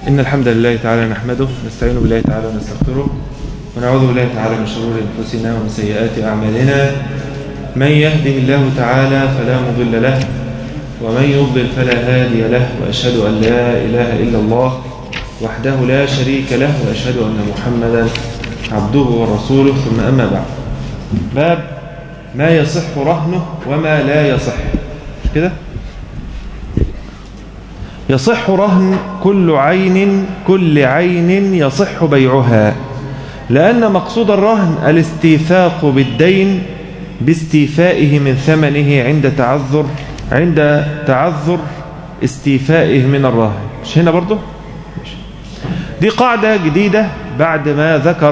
إن الحمد لله تعالى نحمده نستعين بالله تعالى ونستغفره ونعوذ بالله تعالى من شرور أنفسنا ومن سيئات أعمالنا من يهده الله تعالى فلا مضل له ومن يضلل فلا هادي له وأشهد أن لا إله إلا الله وحده لا شريك له وأشهد أن محمدا عبده ورسوله ثم أما بعد باب ما يصح رهنه وما لا يصح مش كده يصح رهن كل عين كل عين يصح بيعها لأن مقصود الرهن الاستيثاق بالدين باستيفائه من ثمنه عند تعذر عند تعذر استيفائه من الرهن مش هنا برضه دي قاعدة جديدة بعد ما ذكر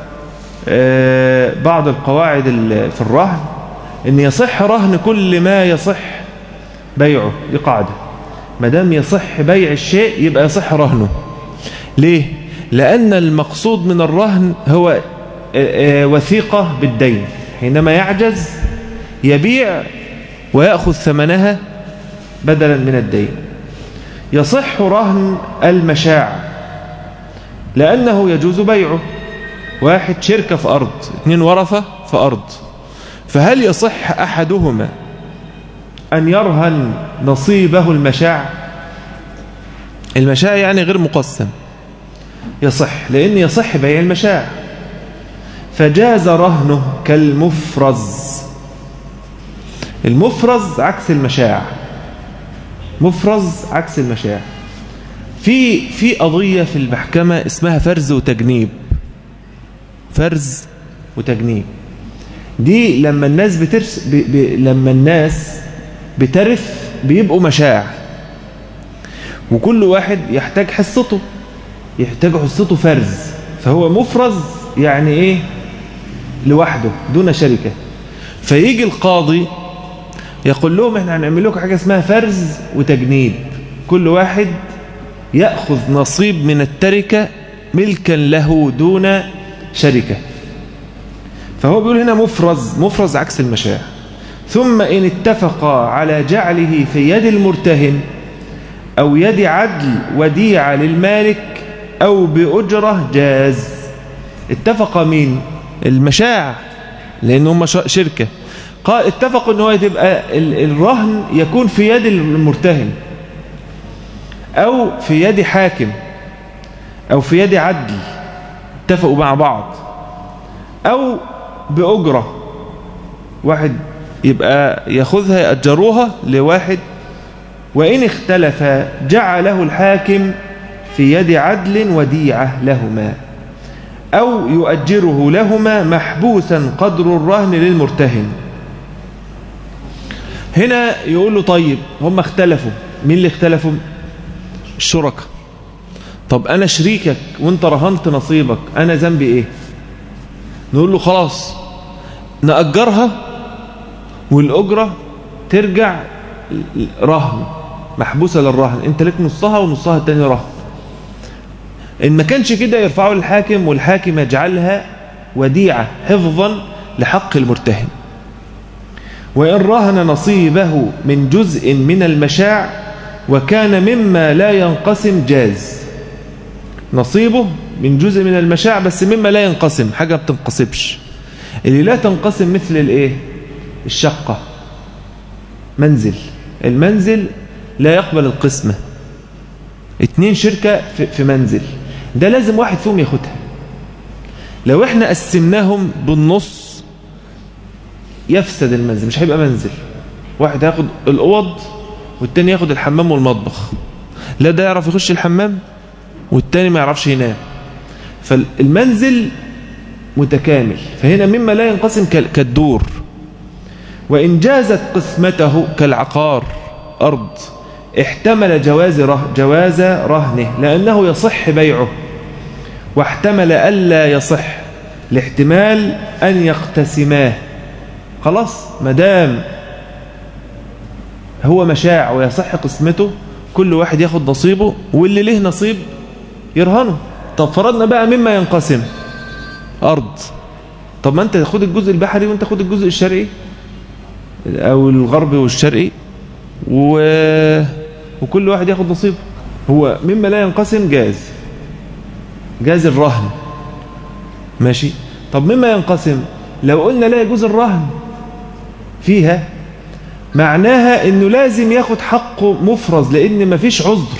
بعض القواعد في الرهن ان يصح رهن كل ما يصح بيعه دي قاعدة ما دام يصح بيع الشيء يبقى يصح رهنه ليه لأن المقصود من الرهن هو وثيقة بالدين حينما يعجز يبيع ويأخذ ثمنها بدلا من الدين يصح رهن المشاع لأنه يجوز بيعه واحد شركة في أرض اثنين ورثة في أرض فهل يصح أحدهما أن يرهن نصيبه المشاع المشاع يعني غير مقسم يصح لأن يصح بيع المشاع فجاز رهنه كالمفرز المفرز عكس المشاع مفرز عكس المشاع في في قضية في المحكمة اسمها فرز وتجنيب فرز وتجنيب دي لما الناس بترس ب... ب... لما الناس بترث بيبقوا مشاع وكل واحد يحتاج حصته يحتاج حصته فرز فهو مفرز يعني ايه لوحده دون شركة فيجي القاضي يقول لهم احنا هنعمل لكم حاجة اسمها فرز وتجنيب كل واحد يأخذ نصيب من التركة ملكا له دون شركة فهو بيقول هنا مفرز مفرز عكس المشاع ثم إن اتفقا على جعله في يد المرتهن أو يد عدل وديعة للمالك أو بأجرة جاز اتفق مين المشاع لأن هم شركة قال اتفقوا ان هو تبقى الرهن يكون في يد المرتهن أو في يد حاكم أو في يد عدل اتفقوا مع بعض أو بأجرة واحد يبقى ياخذها يأجروها لواحد وإن اختلف جعله الحاكم في يد عدل وديعة لهما أو يؤجره لهما محبوسا قدر الرهن للمرتهن هنا يقول له طيب هم اختلفوا مين اللي اختلفوا الشركة طب أنا شريكك وانت رهنت نصيبك أنا ذنبي إيه نقول له خلاص نأجرها والأجرة ترجع رهن محبوسة للرهن انت لك نصها ونصها التاني رهن إن ما كانش كده يرفعوا للحاكم والحاكم يجعلها وديعة حفظا لحق المرتهن وإن رهن نصيبه من جزء من المشاع وكان مما لا ينقسم جاز نصيبه من جزء من المشاع بس مما لا ينقسم حاجة ما بتنقسمش اللي لا تنقسم مثل الايه الشقة منزل المنزل لا يقبل القسمة اتنين شركة في منزل ده لازم واحد فيهم ياخدها لو احنا قسمناهم بالنص يفسد المنزل مش هيبقى منزل واحد هياخد الأوض والتاني ياخد الحمام والمطبخ لا ده يعرف يخش الحمام والتاني ما يعرفش ينام فالمنزل متكامل فهنا مما لا ينقسم كالدور وإن جازت قسمته كالعقار أرض احتمل جواز ره جواز رهنه لأنه يصح بيعه واحتمل ألا يصح لاحتمال أن يقتسماه خلاص مدام هو مشاع ويصح قسمته كل واحد ياخد نصيبه واللي له نصيب يرهنه طب فرضنا بقى مما ينقسم أرض طب ما أنت خد الجزء البحري وأنت خد الجزء الشرقي أو الغربي والشرقي و... وكل واحد ياخد نصيبه هو مما لا ينقسم جاز جاز الرهن ماشي طب مما ينقسم لو قلنا لا يجوز الرهن فيها معناها انه لازم ياخد حقه مفرز لان مفيش عذر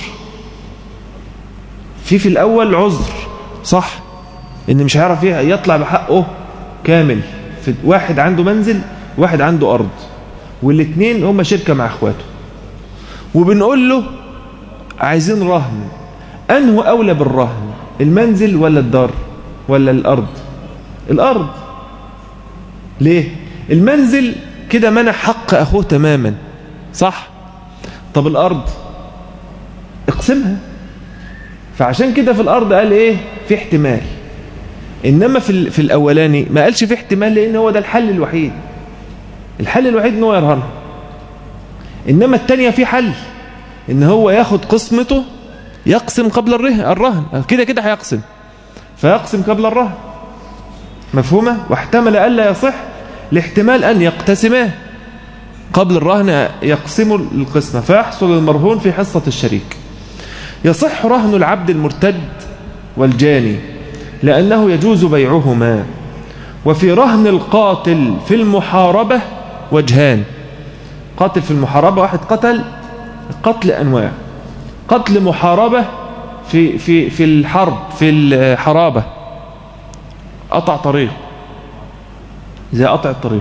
في في الاول عذر صح ان مش هيعرف يطلع بحقه كامل في واحد عنده منزل واحد عنده ارض والاثنين هم شركه مع اخواته وبنقول له عايزين رهن انه اولى بالرهن المنزل ولا الدار ولا الارض الارض ليه المنزل كده منع حق اخوه تماما صح طب الارض اقسمها فعشان كده في الارض قال ايه في احتمال انما في في الاولاني ما قالش في احتمال لان هو ده الحل الوحيد الحل الوحيد ان هو يرهنها انما الثانيه في حل ان هو ياخد قسمته يقسم قبل الرهن كده كده هيقسم فيقسم قبل الرهن مفهومه واحتمل الا يصح لاحتمال ان يقتسماه قبل الرهن يقسموا القسمه فيحصل المرهون في حصه الشريك يصح رهن العبد المرتد والجاني لأنه يجوز بيعهما وفي رهن القاتل في المحاربة وجهان قاتل في المحاربة واحد قتل قتل أنواع قتل محاربة في, في, في الحرب في الحرابة قطع طريق زي قطع الطريق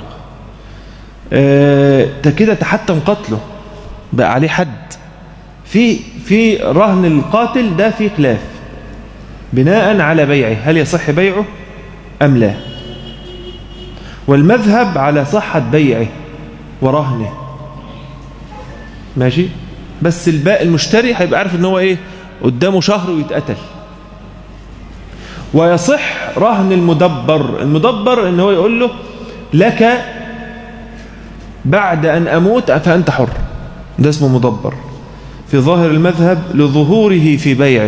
آه كده تحتم قتله بقى عليه حد في في رهن القاتل ده في خلاف بناء على بيعه هل يصح بيعه أم لا والمذهب على صحة بيعه ورهنه ماشي بس الباقي المشتري هيبقى عارف ان هو ايه قدامه شهر ويتقتل ويصح رهن المدبر المدبر ان هو يقول له لك بعد ان اموت فانت حر ده اسمه مدبر في ظاهر المذهب لظهوره في بيعه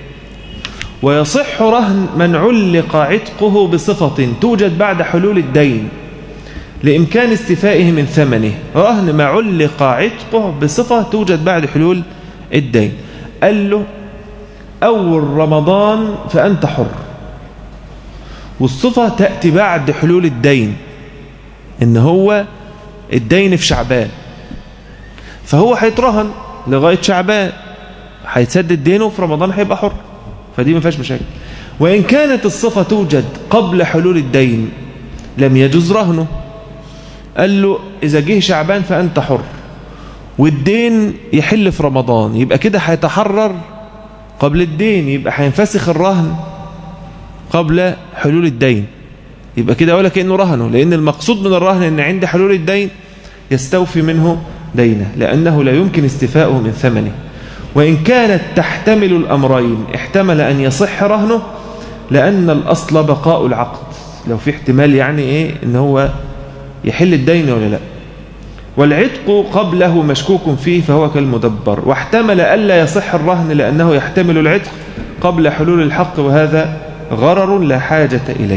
ويصح رهن من علق عتقه بصفة توجد بعد حلول الدين لإمكان استفائه من ثمنه رهن ما علق عتقه بصفة توجد بعد حلول الدين قال له أول رمضان فأنت حر والصفة تأتي بعد حلول الدين إن هو الدين في شعبان فهو هيترهن لغاية شعبان هيتسدد دينه في رمضان هيبقى حر فدي ما فيهاش مشاكل وإن كانت الصفة توجد قبل حلول الدين لم يجوز رهنه قال له إذا جه شعبان فأنت حر والدين يحل في رمضان يبقى كده هيتحرر قبل الدين يبقى هينفسخ الرهن قبل حلول الدين يبقى كده ولا كأنه رهنه لأن المقصود من الرهن أن عند حلول الدين يستوفي منه دينه لأنه لا يمكن استفاؤه من ثمنه وإن كانت تحتمل الأمرين احتمل أن يصح رهنه لأن الأصل بقاء العقد لو في احتمال يعني إيه إن هو يحل الدين ولا لا والعتق قبله مشكوك فيه فهو كالمدبر واحتمل ألا يصح الرهن لأنه يحتمل العتق قبل حلول الحق وهذا غرر لا حاجة إليه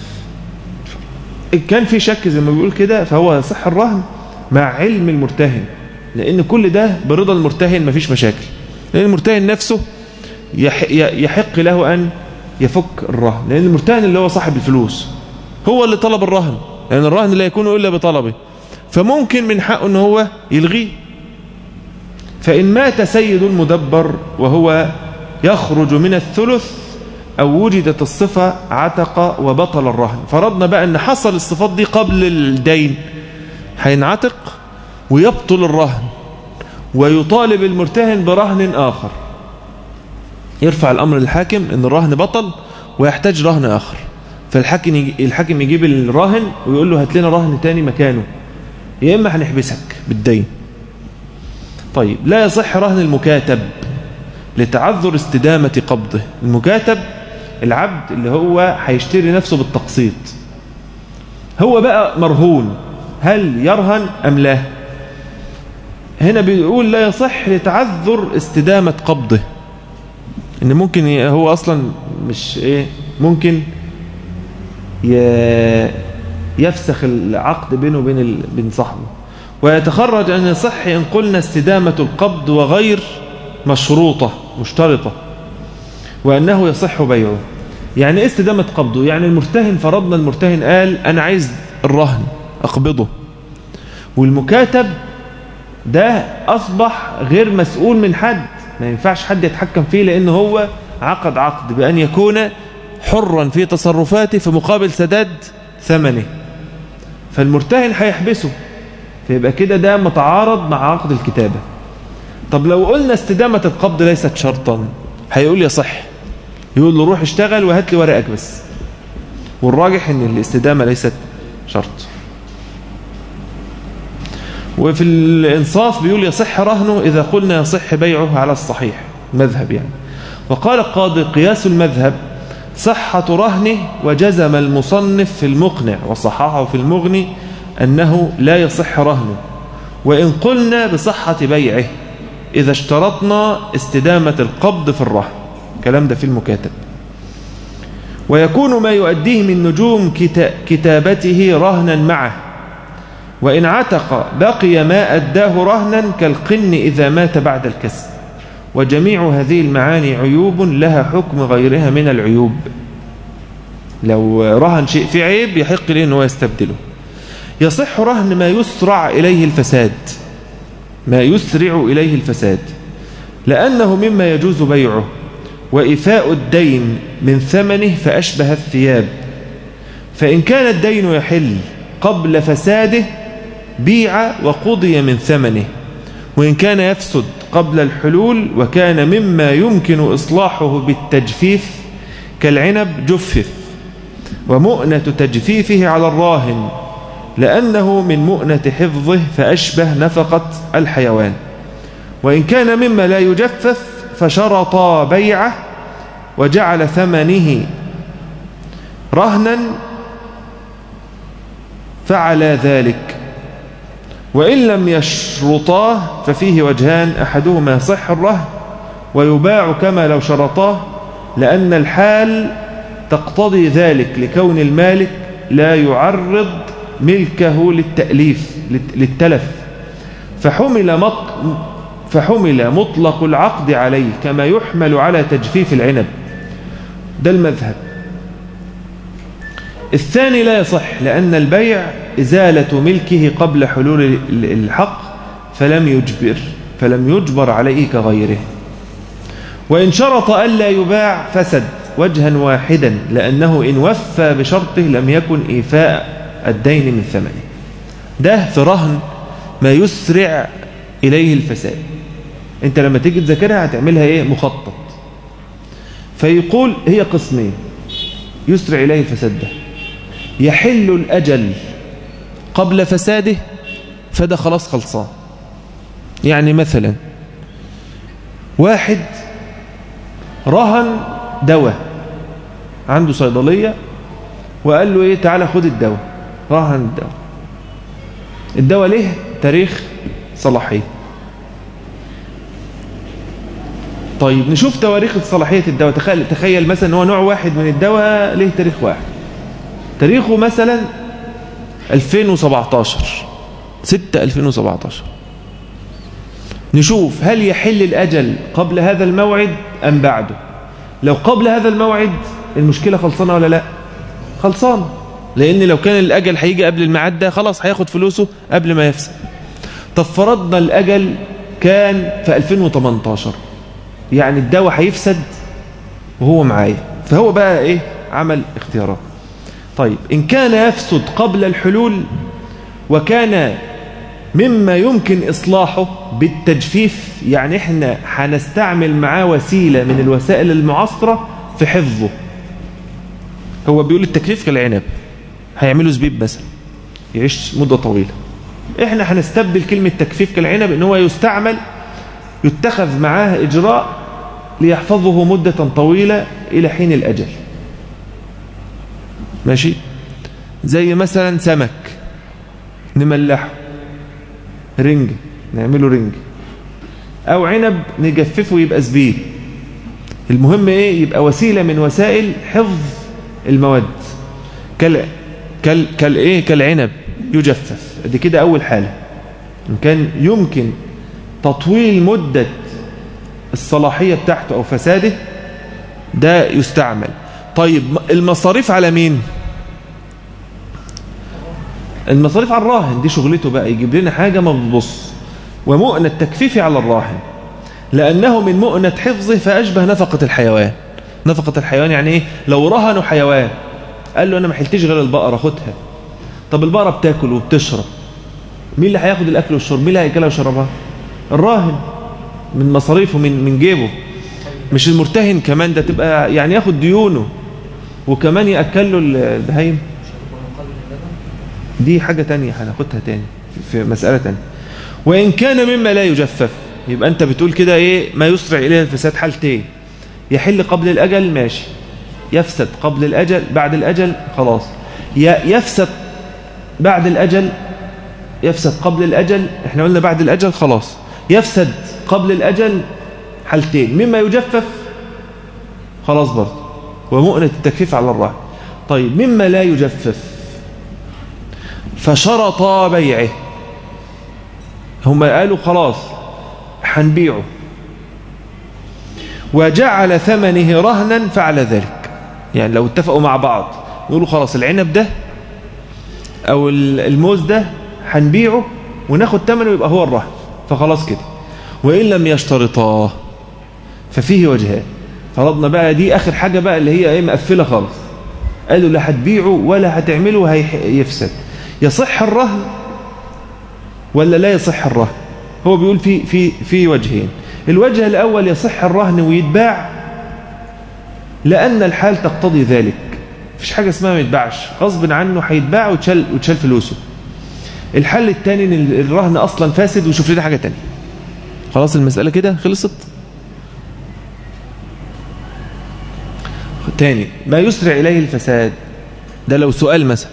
إن كان في شك زي ما بيقول كده فهو يصح الرهن مع علم المرتهن لأن كل ده برضا المرتهن مفيش مشاكل لأن المرتهن نفسه يحق له أن يفك الرهن لأن المرتهن اللي هو صاحب الفلوس هو اللي طلب الرهن لأن الرهن لا يكون إلا بطلبه فممكن من حقه أن هو يلغيه فإن مات سيد المدبر وهو يخرج من الثلث أو وجدت الصفة عتق وبطل الرهن فرضنا بقى أن حصل الصفات دي قبل الدين هينعتق ويبطل الرهن ويطالب المرتهن برهن آخر يرفع الأمر للحاكم أن الرهن بطل ويحتاج رهن آخر فالحاكم الحاكم يجيب الراهن ويقول له هات لنا رهن تاني مكانه يا إما هنحبسك بالدين طيب لا يصح رهن المكاتب لتعذر استدامة قبضه المكاتب العبد اللي هو هيشتري نفسه بالتقسيط هو بقى مرهون هل يرهن أم لا هنا بيقول لا يصح لتعذر استدامة قبضه ان ممكن هو اصلا مش ايه ممكن يفسخ العقد بينه وبين بين صاحبه ويتخرج ان يصح ان قلنا استدامة القبض وغير مشروطة مشترطة وأنه يصح بيعه يعني ايه استدامة قبضه يعني المرتهن فرضنا المرتهن قال أنا عايز الرهن أقبضه والمكاتب ده أصبح غير مسؤول من حد ما ينفعش حد يتحكم فيه لأنه هو عقد عقد بأن يكون حرا في تصرفاته في مقابل سداد ثمنه فالمرتهن هيحبسه فيبقى كده ده متعارض مع عقد الكتابة طب لو قلنا استدامة القبض ليست شرطا هيقول يصح يقول له روح اشتغل وهات لي ورقك بس والراجح ان الاستدامة ليست شرط وفي الانصاف بيقول يصح رهنه اذا قلنا يصح بيعه على الصحيح مذهب يعني وقال القاضي قياس المذهب صحة رهنه وجزم المصنف في المقنع وصححه في المغني أنه لا يصح رهنه وإن قلنا بصحة بيعه إذا اشترطنا استدامة القبض في الرهن كلام ده في المكاتب ويكون ما يؤديه من نجوم كتابته رهنا معه وإن عتق بقي ما أداه رهنا كالقن إذا مات بعد الكسب وجميع هذه المعاني عيوب لها حكم غيرها من العيوب لو رهن شيء في عيب يحق له أنه يستبدله يصح رهن ما يسرع إليه الفساد ما يسرع إليه الفساد لأنه مما يجوز بيعه وإفاء الدين من ثمنه فأشبه الثياب فإن كان الدين يحل قبل فساده بيع وقضي من ثمنه وإن كان يفسد قبل الحلول وكان مما يمكن إصلاحه بالتجفيف كالعنب جفف ومؤنة تجفيفه على الراهن لأنه من مؤنة حفظه فأشبه نفقة الحيوان وإن كان مما لا يجفف فشرط بيعه وجعل ثمنه رهنا فعل ذلك وإن لم يشرطاه ففيه وجهان أحدهما يصح الرهن ويباع كما لو شرطاه لأن الحال تقتضي ذلك لكون المالك لا يعرض ملكه للتأليف للتلف فحمل مطلق فحمل مطلق العقد عليه كما يحمل على تجفيف العنب ده المذهب الثاني لا يصح لأن البيع إزالة ملكه قبل حلول الحق فلم يجبر فلم يجبر عليه كغيره وإن شرط ألا يباع فسد وجها واحدا لأنه إن وفى بشرطه لم يكن إيفاء الدين من ثمنه ده في رهن ما يسرع إليه الفساد انت لما تيجي تذاكرها هتعملها ايه مخطط فيقول هي قسمين يسرع إليه الفساد ده يحل الأجل قبل فساده فده خلاص خلصان يعني مثلا واحد رهن دواء عنده صيدلية وقال له ايه تعالى خد الدواء رهن الدواء الدواء ليه تاريخ صلاحيه طيب نشوف تواريخ صلاحية الدواء تخيل, تخيل مثلا هو نوع واحد من الدواء ليه تاريخ واحد تاريخه مثلا 2017 6 2017 نشوف هل يحل الأجل قبل هذا الموعد أم بعده لو قبل هذا الموعد المشكلة خلصانة ولا لا خلصانة لأن لو كان الأجل هيجي قبل الميعاد ده خلاص هياخد فلوسه قبل ما يفسد طب فرضنا الأجل كان في 2018 يعني الدواء هيفسد وهو معايا فهو بقى ايه عمل اختيارات طيب إن كان يفسد قبل الحلول وكان مما يمكن إصلاحه بالتجفيف يعني إحنا هنستعمل معاه وسيلة من الوسائل المعاصرة في حفظه هو بيقول التكليف كالعنب هيعملوا زبيب مثلا يعيش مدة طويلة إحنا هنستبدل كلمة تكفيف كالعنب إن هو يستعمل يتخذ معاه إجراء ليحفظه مدة طويلة إلى حين الأجل ماشي زي مثلا سمك نملحه رنج نعمله رنج أو عنب نجففه يبقى زبيب المهم إيه يبقى وسيلة من وسائل حفظ المواد كال كال كال إيه كالعنب يجفف دي كده أول حالة إن كان يمكن تطويل مدة الصلاحية بتاعته أو فساده ده يستعمل طيب المصاريف على مين المصاريف على الراهن دي شغلته بقى يجيب لنا حاجة ما بتبص ومؤنة التكفيف على الراهن لأنه من مؤنة حفظه فأشبه نفقة الحيوان نفقة الحيوان يعني إيه لو رهنوا حيوان قال له أنا ما حلتش غير البقرة خدها طب البقرة بتاكل وبتشرب مين اللي هياخد الأكل والشرب مين اللي هياكلها ويشربها الراهن من مصاريفه من من جيبه مش المرتهن كمان ده تبقى يعني ياخد ديونه وكمان يأكل له البهايم دي حاجة تانية هناخدها تاني في مسألة تانية وإن كان مما لا يجفف يبقى أنت بتقول كده إيه ما يسرع إليه الفساد حالتين يحل قبل الأجل ماشي يفسد قبل الأجل بعد الأجل خلاص يفسد بعد الأجل يفسد قبل الأجل احنا قلنا بعد الأجل خلاص يفسد قبل الأجل حالتين مما يجفف خلاص برضه ومؤنة التكفيف على الراحل طيب مما لا يجفف فشرط بيعه هم قالوا خلاص هنبيعه وجعل ثمنه رهنا فعل ذلك يعني لو اتفقوا مع بعض يقولوا خلاص العنب ده او الموز ده هنبيعه وناخد ثمنه يبقى هو الرهن فخلاص كده وإن لم يشترطاه ففيه وجهان فرضنا بقى دي آخر حاجة بقى اللي هي ايه مقفلة خالص قالوا لا هتبيعه ولا هتعمله هيفسد يصح الرهن ولا لا يصح الرهن هو بيقول في في في وجهين الوجه الأول يصح الرهن ويتباع لأن الحال تقتضي ذلك مفيش حاجة اسمها ما يتباعش غصب عنه هيتباع وتشال وتشال فلوسه الحل الثاني ان الرهن اصلا فاسد وشوف لنا حاجه ثانيه خلاص المساله كده خلصت تاني ما يسرع اليه الفساد ده لو سؤال مثلا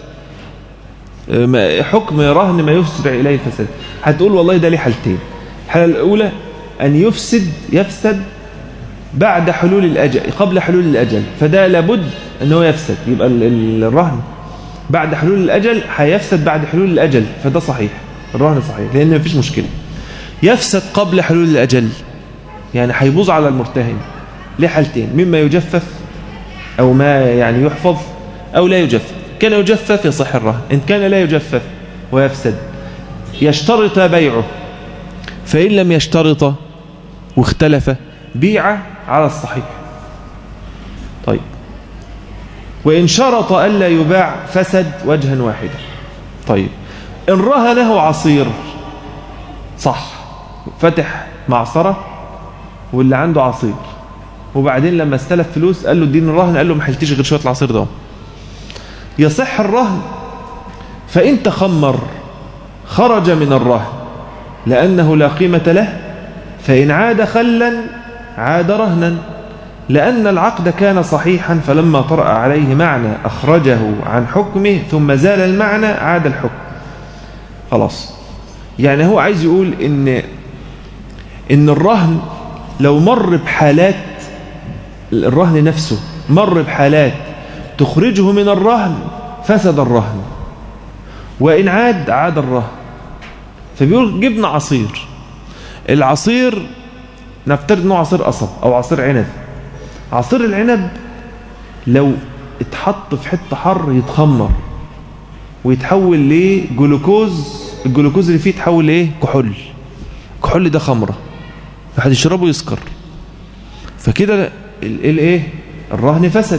حكم رهن ما يسرع اليه الفساد هتقول والله ده ليه حالتين الحاله الاولى ان يفسد يفسد بعد حلول الاجل قبل حلول الاجل فده لابد ان هو يفسد يبقى الرهن بعد حلول الأجل هيفسد بعد حلول الأجل فده صحيح الرهن صحيح لأن مفيش مشكلة يفسد قبل حلول الأجل يعني هيبوظ على المرتهن ليه حالتين مما يجفف أو ما يعني يحفظ أو لا يجفف كان يجفف يصح الرهن إن كان لا يجفف ويفسد يشترط بيعه فإن لم يشترط واختلف بيع على الصحيح طيب وإن شرط ألا يباع فسد وجها واحدا طيب إن رهنه عصير صح فتح معصرة واللي عنده عصير وبعدين لما استلف فلوس قال له اديني الرهن قال له ما حلتيش غير شويه العصير ده يصح الرهن فإن تخمر خرج من الرهن لأنه لا قيمة له فإن عاد خلا عاد رهنا لأن العقد كان صحيحا فلما طرأ عليه معنى أخرجه عن حكمه ثم زال المعنى عاد الحكم خلاص يعني هو عايز يقول إن إن الرهن لو مر بحالات الرهن نفسه مر بحالات تخرجه من الرهن فسد الرهن وإن عاد عاد الرهن فبيقول جبنا عصير العصير نفترض انه عصير قصب او عصير عنب عصير العنب لو اتحط في حته حر يتخمر ويتحول لجلوكوز الجلوكوز اللي فيه يتحول لايه كحول الكحول ده خمره واحد يشربه يسكر فكده الايه الرهن فسد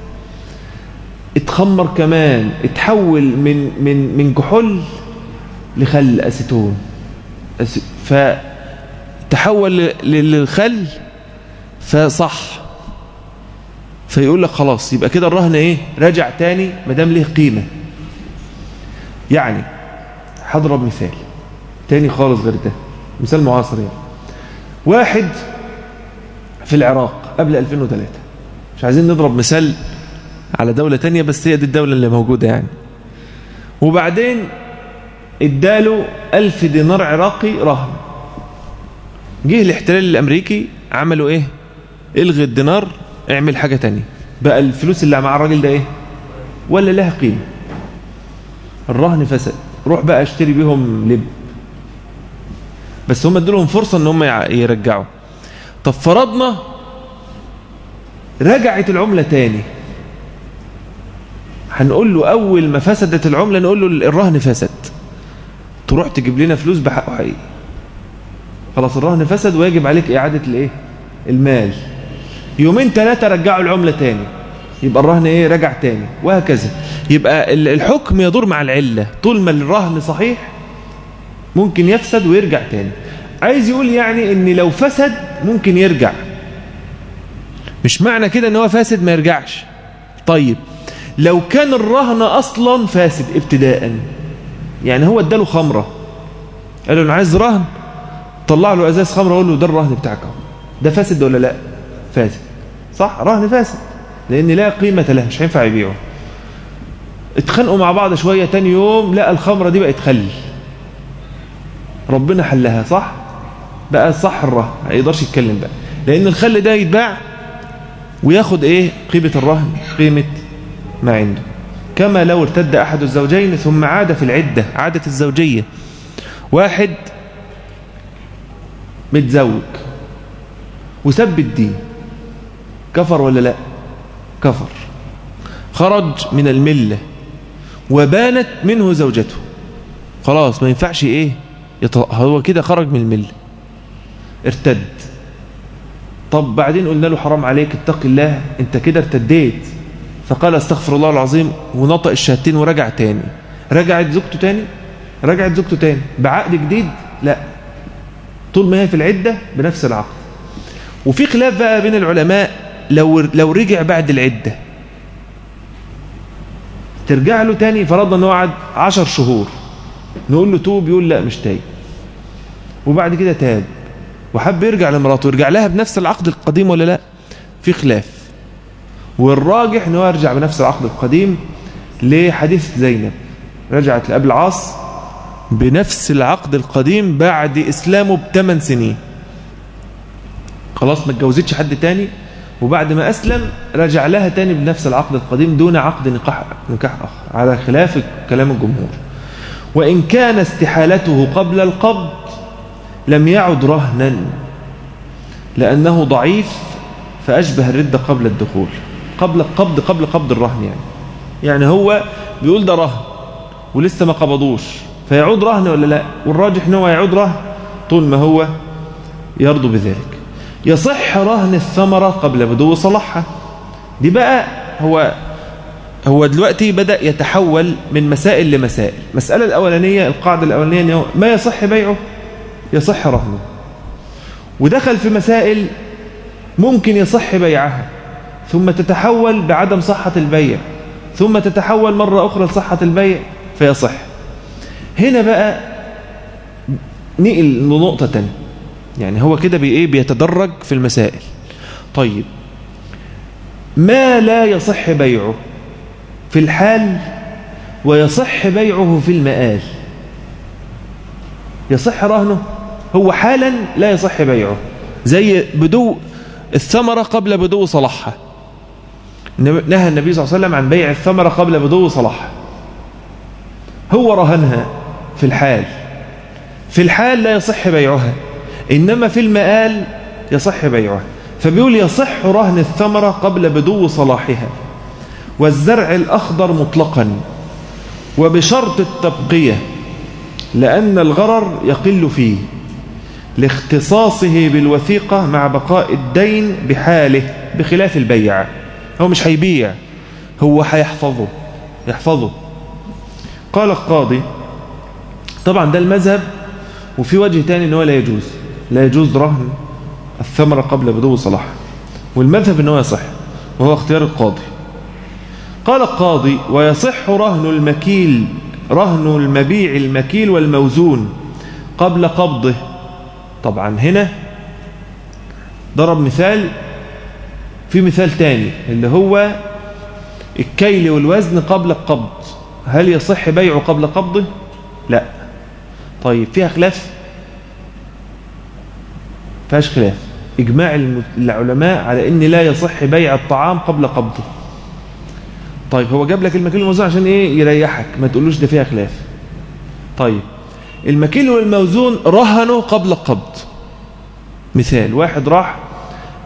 اتخمر كمان اتحول من من من كحول لخل اسيتون فتحول للخل فصح فيقول لك خلاص يبقى كده الرهن ايه رجع تاني ما دام ليه قيمه يعني هضرب مثال تاني خالص غير ده مثال معاصر يعني واحد في العراق قبل 2003 مش عايزين نضرب مثال على دولة تانية بس هي دي الدولة اللي موجودة يعني وبعدين اداله ألف دينار عراقي رهن جه الاحتلال الأمريكي عملوا ايه الغي الدينار اعمل حاجة تانية بقى الفلوس اللي مع الراجل ده ايه ولا لها قيمة الرهن فسد روح بقى اشتري بيهم لب بس هم ادولهم فرصة ان هم يرجعوا طب فرضنا رجعت العملة تاني هنقول له أول ما فسدت العملة نقول له الرهن فسد تروح تجيب لنا فلوس بحقه حقيقي خلاص الرهن فسد ويجب عليك إعادة الإيه؟ المال يومين ثلاثة رجعوا العملة تاني يبقى الرهن إيه رجع تاني وهكذا يبقى الحكم يدور مع العلة طول ما الرهن صحيح ممكن يفسد ويرجع تاني عايز يقول يعني ان لو فسد ممكن يرجع مش معنى كده ان هو فاسد ما يرجعش طيب لو كان الرهن اصلا فاسد ابتداء يعني هو اداله خمرة قال له انا عايز رهن طلع له ازاز خمرة وقال له ده الرهن بتاعك اهو ده فاسد ولا لا فاسد صح رهن فاسد لان لا قيمة له مش هينفع يبيعه اتخانقوا مع بعض شوية تاني يوم لقى الخمرة دي بقت خل ربنا حلها صح بقى صح الرهن ما يقدرش يتكلم بقى لان الخل ده يتباع وياخد ايه قيمة الرهن قيمة ما عنده كما لو ارتد احد الزوجين ثم عاد في العدة عادة الزوجية واحد متزوج وسب الدين كفر ولا لا كفر خرج من الملة وبانت منه زوجته خلاص ما ينفعش ايه هو كده خرج من الملة ارتد طب بعدين قلنا له حرام عليك اتق الله انت كده ارتديت فقال استغفر الله العظيم ونطق الشهادتين ورجع تاني رجعت زوجته تاني رجعت زوجته تاني بعقد جديد لا طول ما هي في العدة بنفس العقد وفي خلاف بقى بين العلماء لو لو رجع بعد العدة ترجع له تاني فرضنا انه قعد 10 شهور نقول له توب يقول لا مش تايب وبعد كده تاب وحب يرجع لمراته يرجع لها بنفس العقد القديم ولا لا في خلاف والراجح انه يرجع بنفس العقد القديم لحديث زينب رجعت لأبي العاص بنفس العقد القديم بعد إسلامه بثمان سنين خلاص ما اتجوزتش حد تاني وبعد ما أسلم رجع لها تاني بنفس العقد القديم دون عقد نكاح نكاح آخر على خلاف كلام الجمهور وإن كان استحالته قبل القبض لم يعد رهنا لأنه ضعيف فأشبه الردة قبل الدخول قبل القبض قبل قبض الرهن يعني يعني هو بيقول ده رهن ولسه ما قبضوش فيعود رهن ولا لا والراجح ان هو يعود رهن طول ما هو يرضو بذلك يصح رهن الثمرة قبل بدو صلاحها دي بقى هو هو دلوقتي بدأ يتحول من مسائل لمسائل المسألة الأولانية القاعدة الأولانية أنه ما يصح بيعه يصح رهنه ودخل في مسائل ممكن يصح بيعها ثم تتحول بعدم صحة البيع ثم تتحول مرة أخرى لصحة البيع فيصح هنا بقى نقل لنقطة تانية يعني هو كده بإيه بيتدرج في المسائل طيب ما لا يصح بيعه في الحال ويصح بيعه في المآل يصح رهنه هو حالا لا يصح بيعه زي بدو الثمرة قبل بدو صلاحها نهى النبي صلى الله عليه وسلم عن بيع الثمرة قبل بدو صلاحها هو رهنها في الحال في الحال لا يصح بيعها إنما في المآل يصح بيعها فبيقول يصح رهن الثمرة قبل بدو صلاحها والزرع الأخضر مطلقا وبشرط التبقية لأن الغرر يقل فيه لاختصاصه بالوثيقة مع بقاء الدين بحاله بخلاف البيع هو مش هيبيع هو هيحفظه يحفظه قال القاضي طبعا ده المذهب وفي وجه تاني ان هو لا يجوز لا يجوز رهن الثمرة قبل بدو صلاحها والمذهب ان هو يصح وهو اختيار القاضي قال القاضي ويصح رهن المكيل رهن المبيع المكيل والموزون قبل قبضه طبعا هنا ضرب مثال في مثال تاني اللي هو الكيل والوزن قبل القبض هل يصح بيعه قبل قبضه لا طيب فيها خلاف فيهاش خلاف إجماع العلماء على أن لا يصح بيع الطعام قبل قبضه طيب هو جاب لك المكيل والموزون عشان إيه يريحك ما تقولوش ده فيها خلاف طيب المكيل والموزون رهنوا قبل القبض مثال واحد راح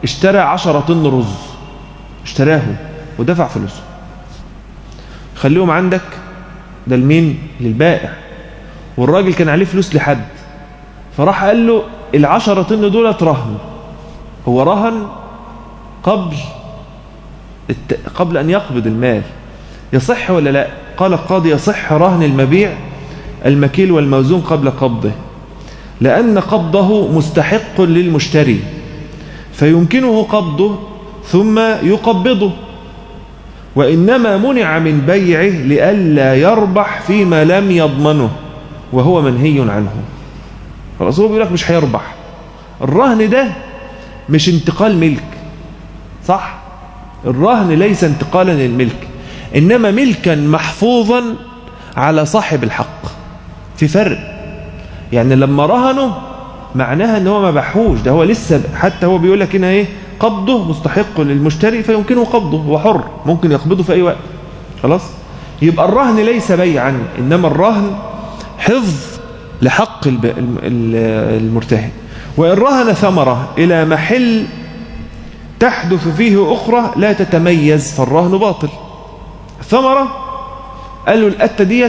اشترى عشرة طن رز اشتراهم ودفع فلوسه خليهم عندك ده لمين للبائع والراجل كان عليه فلوس لحد فراح قال له العشرة طن دول رهن هو رهن قبل الت... قبل أن يقبض المال يصح ولا لا قال القاضي يصح رهن المبيع المكيل والموزون قبل قبضه لأن قبضه مستحق للمشتري فيمكنه قبضه ثم يقبضه وإنما منع من بيعه لئلا يربح فيما لم يضمنه وهو منهي عنه الرسول بيقول لك مش هيربح الرهن ده مش انتقال ملك صح الرهن ليس انتقالا للملك إنما ملكا محفوظا على صاحب الحق في فرق يعني لما رهنه معناها ان هو ما بحوش ده هو لسه حتى هو بيقول لك هنا ايه قبضه مستحق للمشتري فيمكنه قبضه هو حر ممكن يقبضه في اي وقت خلاص يبقى الرهن ليس بيعا انما الرهن حفظ لحق المرتهن وان رهن ثمره الى محل تحدث فيه اخرى لا تتميز فالرهن باطل الثمره قال له القته ديت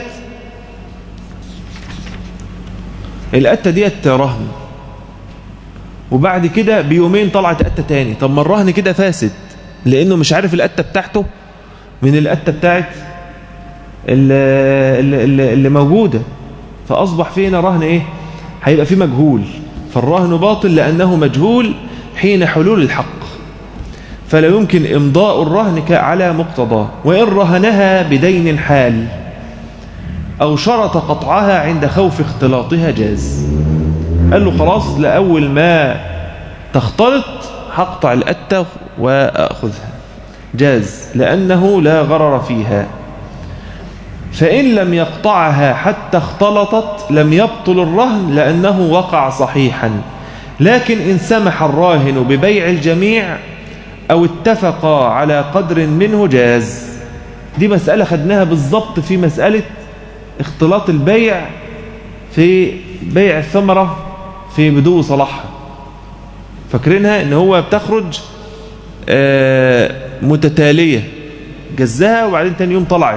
القته ديت رهن وبعد كده بيومين طلعت قته تاني طب ما الرهن كده فاسد لانه مش عارف القته بتاعته من القته بتاعت اللي, اللي, اللي موجوده فاصبح فينا رهن ايه هيبقى فيه مجهول فالرهن باطل لانه مجهول حين حلول الحق فلا يمكن امضاء الرهن على مقتضاه وان رهنها بدين حال أو شرط قطعها عند خوف اختلاطها جاز قال له خلاص لأول ما تختلط هقطع الأتة وأخذها جاز لأنه لا غرر فيها فإن لم يقطعها حتى اختلطت لم يبطل الرهن لأنه وقع صحيحا لكن إن سمح الراهن ببيع الجميع أو اتفقا على قدر منه جاز دي مسألة خدناها بالضبط في مسألة اختلاط البيع في بيع الثمرة في بدو صلاحها فاكرينها ان هو بتخرج متتالية جزها وبعدين تاني يوم طلعت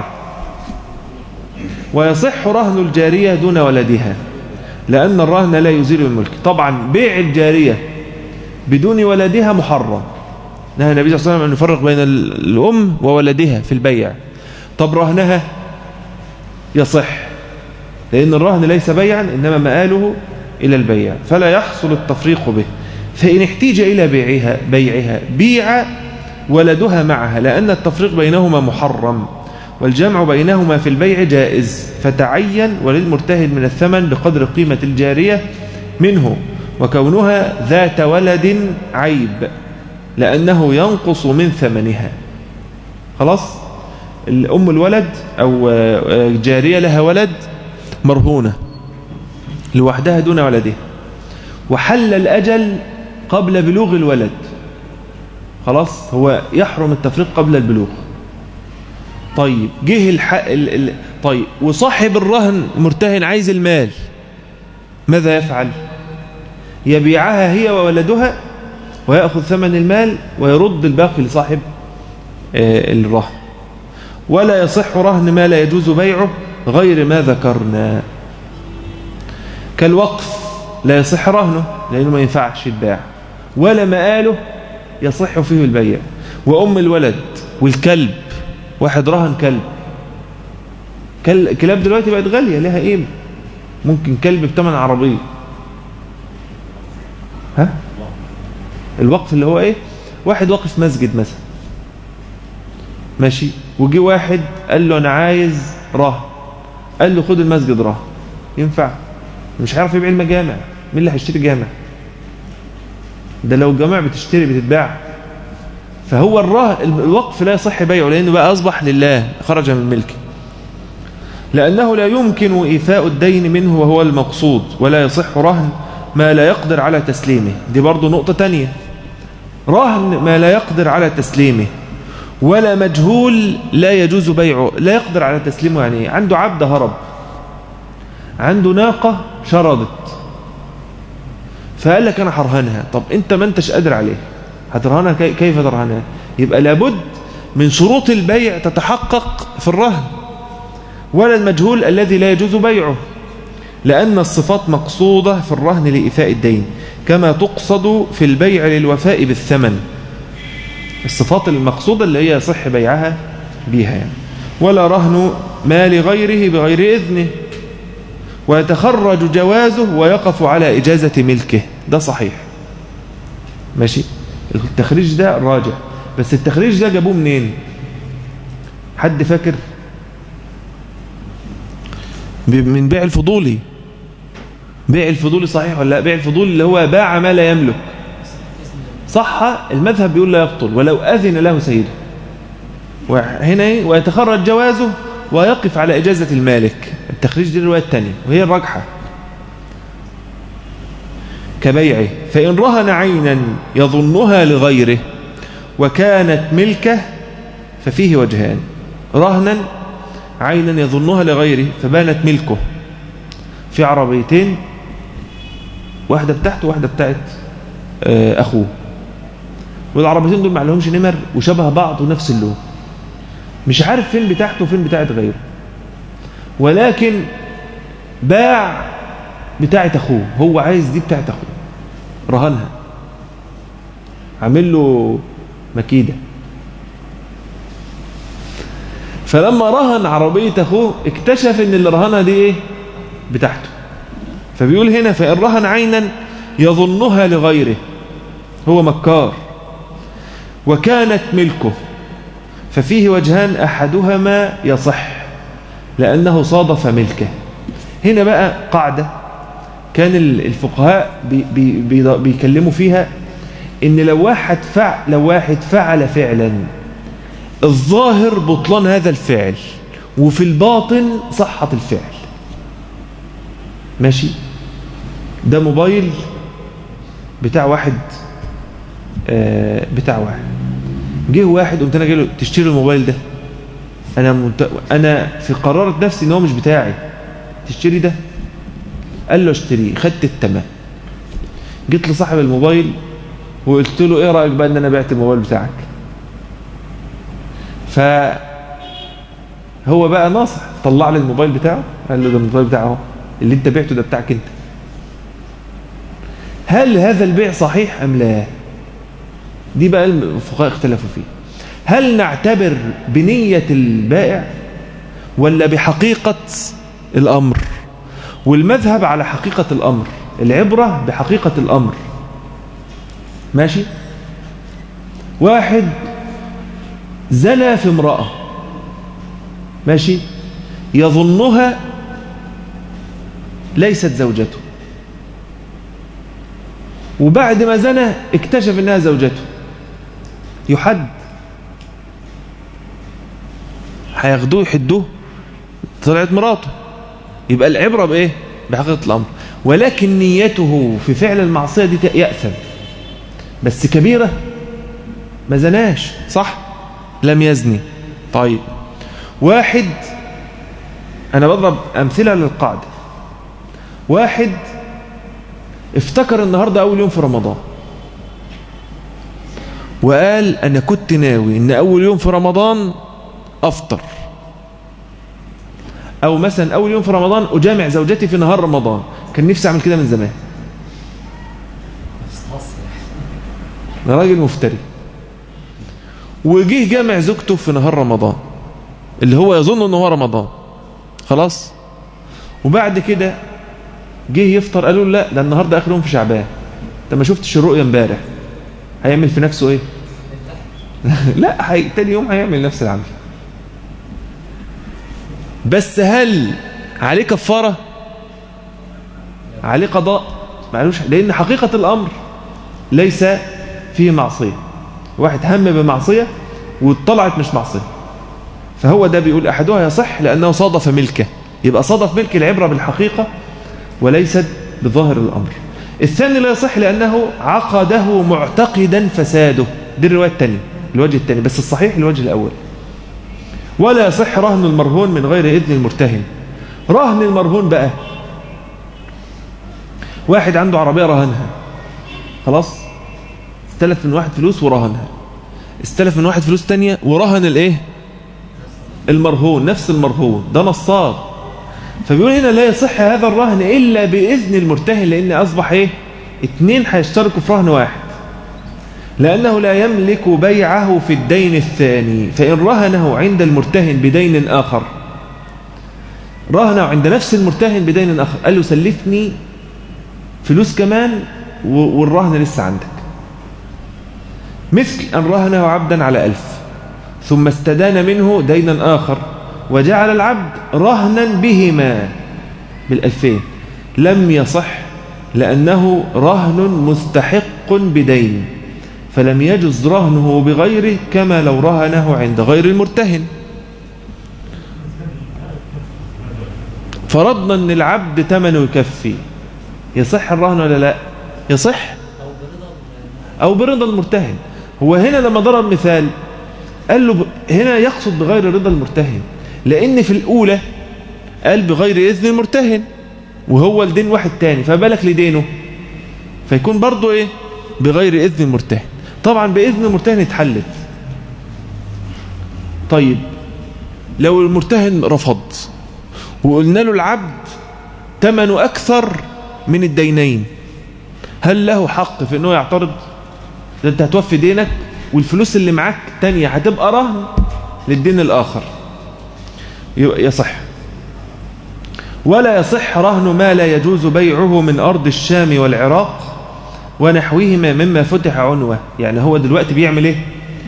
ويصح رهن الجارية دون ولدها لأن الرهن لا يزيل الملك طبعا بيع الجارية بدون ولدها محرم نهى النبي صلى الله عليه وسلم أن يفرق بين الأم وولدها في البيع طب رهنها يصح لأن الرهن ليس بيعا إنما مآله إلى البيع فلا يحصل التفريق به فإن احتيج إلى بيعها, بيعها بيع ولدها معها لأن التفريق بينهما محرم والجمع بينهما في البيع جائز فتعين وللمرتهن من الثمن بقدر قيمة الجارية منه وكونها ذات ولد عيب لأنه ينقص من ثمنها خلاص الأم الولد أو جارية لها ولد مرهونة لوحدها دون ولدها وحل الأجل قبل بلوغ الولد خلاص هو يحرم التفريق قبل البلوغ طيب جه الحق ال... ال... طيب وصاحب الرهن مرتهن عايز المال ماذا يفعل يبيعها هي وولدها ويأخذ ثمن المال ويرد الباقي لصاحب الرهن ولا يصح رهن ما لا يجوز بيعه غير ما ذكرنا كالوقف لا يصح رهنه لأنه ما ينفعش يتباع ولا مآله يصح فيه البيع وأم الولد والكلب واحد رهن كلب كلاب دلوقتي بقت غالية لها قيمة ممكن كلب بثمن عربية ها الوقف اللي هو ايه واحد واقف مسجد مثلا ماشي وجي واحد قال له انا عايز رهن قال له خد المسجد رهن ينفع مش هيعرف يبيع المجامع مين اللي هيشتري جامع ده لو الجامع بتشتري بتتباع فهو الرهن الوقف لا يصح بيعه لانه بقى اصبح لله خرج من ملكه لانه لا يمكن ايفاء الدين منه وهو المقصود ولا يصح رهن ما لا يقدر على تسليمه دي برضو نقطة تانية رهن ما لا يقدر على تسليمه ولا مجهول لا يجوز بيعه لا يقدر على تسليمه يعني ايه عنده عبد هرب عنده ناقة شردت فقال لك انا هرهنها طب انت ما انتش قادر عليه هترهنها كيف ترهنها يبقى لابد من شروط البيع تتحقق في الرهن ولا المجهول الذي لا يجوز بيعه لأن الصفات مقصودة في الرهن لإيفاء الدين كما تقصد في البيع للوفاء بالثمن الصفات المقصودة اللي هي يصح بيعها بها يعني. ولا رهن ما لغيره بغير إذنه ويتخرج جوازه ويقف على إجازة ملكه ده صحيح ماشي التخريج ده راجع بس التخريج ده جابوه منين حد فاكر من بيع الفضولي بيع الفضولي صحيح ولا لا بيع الفضولي اللي هو باع ما لا يملك صح المذهب بيقول لا يبطل ولو أذن له سيده وهنا ويتخرج جوازه ويقف على إجازة المالك التخريج دي الرواية الثانية وهي الرجحة كبيعه فإن رهن عينا يظنها لغيره وكانت ملكه ففيه وجهان رهنا عينا يظنها لغيره فبانت ملكه في عربيتين واحدة بتاعته وواحدة بتاعت أخوه والعربيتين دول ما لهمش نمر وشبه بعض ونفس اللون مش عارف فين بتاعته وفين بتاعت غيره ولكن باع بتاعت أخوه هو عايز دي بتاعت أخوه رهنها عامل له مكيدة فلما رهن عربية أخوه اكتشف ان اللي رهنها دي ايه بتاعته فبيقول هنا فإن رهن عينا يظنها لغيره هو مكار وكانت ملكه ففيه وجهان أحدهما يصح لأنه صادف ملكه هنا بقى قاعدة كان الفقهاء بي بي بيكلموا فيها ان لو واحد فعل لو واحد فعل فعلا الظاهر بطلان هذا الفعل وفي الباطن صحة الفعل ماشي ده موبايل بتاع واحد آه بتاع واحد جه واحد قمت انا جاي له تشتري الموبايل ده انا منت... انا في قرارة نفسي ان هو مش بتاعي تشتري ده قال له اشتريه خدت التمام جيت لصاحب الموبايل وقلت له ايه رايك بقى ان انا بعت الموبايل بتاعك ف هو بقى ناصح طلع لي الموبايل بتاعه قال له ده الموبايل بتاعه اللي انت بعته ده بتاعك انت هل هذا البيع صحيح ام لا دي بقى الفقهاء اختلفوا فيه هل نعتبر بنية البائع ولا بحقيقة الأمر والمذهب على حقيقة الأمر العبرة بحقيقة الأمر ماشي واحد زنى في امرأة ماشي يظنها ليست زوجته وبعد ما زنى اكتشف انها زوجته يحد هياخدوه يحدوه طلعت مراته يبقى العبرة بايه بحقيقة الامر ولكن نيته في فعل المعصية دي يأثم بس كبيرة ما زناش صح لم يزني طيب واحد أنا بضرب أمثلة للقاعدة واحد افتكر النهاردة أول يوم في رمضان وقال أنا كنت ناوي أن أول يوم في رمضان أفطر أو مثلا أول يوم في رمضان أجامع زوجتي في نهار رمضان كان نفسي أعمل كده من زمان راجل مفتري وجيه جامع زوجته في نهار رمضان اللي هو يظن انه هو رمضان خلاص وبعد كده جه يفطر قالوا له لا ده النهارده اخر يوم في شعبان انت ما شفتش الرؤيا امبارح هيعمل في نفسه ايه لا هي... تاني يوم هيعمل نفس العمل بس هل عليه كفاره عليه قضاء معلوش لان حقيقه الامر ليس فيه معصيه واحد هم بمعصيه وطلعت مش معصيه فهو ده بيقول احدها يصح لانه صادف ملكه يبقى صادف ملك العبره بالحقيقه وليست بظاهر الامر الثاني لا يصح لانه عقده معتقدا فساده دي الروايه الثانيه الوجه الثاني بس الصحيح الوجه الاول ولا يصح رهن المرهون من غير اذن المرتهن رهن المرهون بقى واحد عنده عربيه رهنها خلاص استلف من واحد فلوس ورهنها استلف من واحد فلوس تانية ورهن الايه المرهون نفس المرهون ده نصاب فبيقول هنا لا يصح هذا الرهن إلا بإذن المرتهن لأن أصبح إيه اتنين هيشتركوا في رهن واحد لأنه لا يملك بيعه في الدين الثاني فإن رهنه عند المرتهن بدين آخر رهنه عند نفس المرتهن بدين آخر قال له سلفني فلوس كمان والرهن لسه عندك مثل أن رهنه عبدا على ألف ثم استدان منه دينا آخر وجعل العبد رهنا بهما بالألفين لم يصح لأنه رهن مستحق بدين فلم يجز رهنه بغيره كما لو رهنه عند غير المرتهن فرضنا أن العبد ثمنه يكفي يصح الرهن ولا لا يصح أو برضا المرتهن هو هنا لما ضرب مثال قال له هنا يقصد بغير رضا المرتهن لأن في الأولى قال بغير إذن المرتهن وهو الدين واحد تاني فبالك لدينه فيكون برضه إيه بغير إذن المرتهن طبعا بإذن المرتهن اتحلت طيب لو المرتهن رفض وقلنا له العبد ثمنه أكثر من الدينين هل له حق في أنه يعترض ده أنت هتوفي دينك والفلوس اللي معاك تانية هتبقى رهن للدين الآخر يصح ولا يصح رهن ما لا يجوز بيعه من أرض الشام والعراق ونحوهما مما فتح عنوة يعني هو دلوقتي بيعمل ايه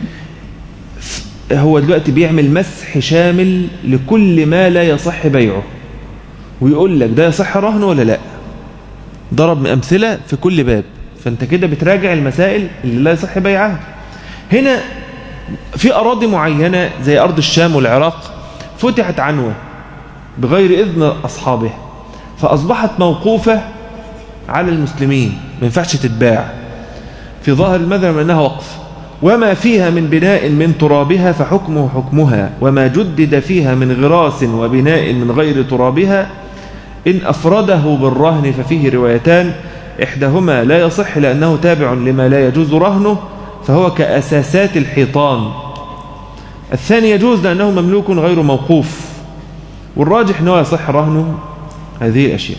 هو دلوقتي بيعمل مسح شامل لكل ما لا يصح بيعه ويقول لك ده يصح رهن ولا لا ضرب أمثلة في كل باب فانت كده بتراجع المسائل اللي لا يصح بيعها هنا في أراضي معينة زي أرض الشام والعراق فتحت عنوة بغير إذن أصحابها فأصبحت موقوفة على المسلمين ما ينفعش تتباع في ظاهر المذهب أنها وقف وما فيها من بناء من ترابها فحكمه حكمها وما جدد فيها من غراس وبناء من غير ترابها إن أفرده بالرهن ففيه روايتان إحداهما لا يصح لأنه تابع لما لا يجوز رهنه فهو كأساسات الحيطان الثاني يجوز لأنه مملوك غير موقوف والراجح أنه يصح رهنه هذه الأشياء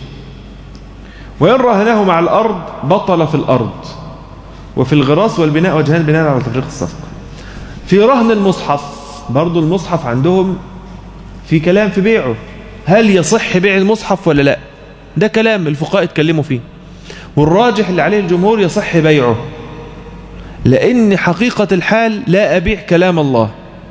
وإن رهنه مع الأرض بطل في الأرض وفي الغراس والبناء وجهان بناء على تفريق الصفقة في رهن المصحف برضو المصحف عندهم في كلام في بيعه هل يصح بيع المصحف ولا لا ده كلام الفقهاء اتكلموا فيه والراجح اللي عليه الجمهور يصح بيعه لأن حقيقة الحال لا أبيع كلام الله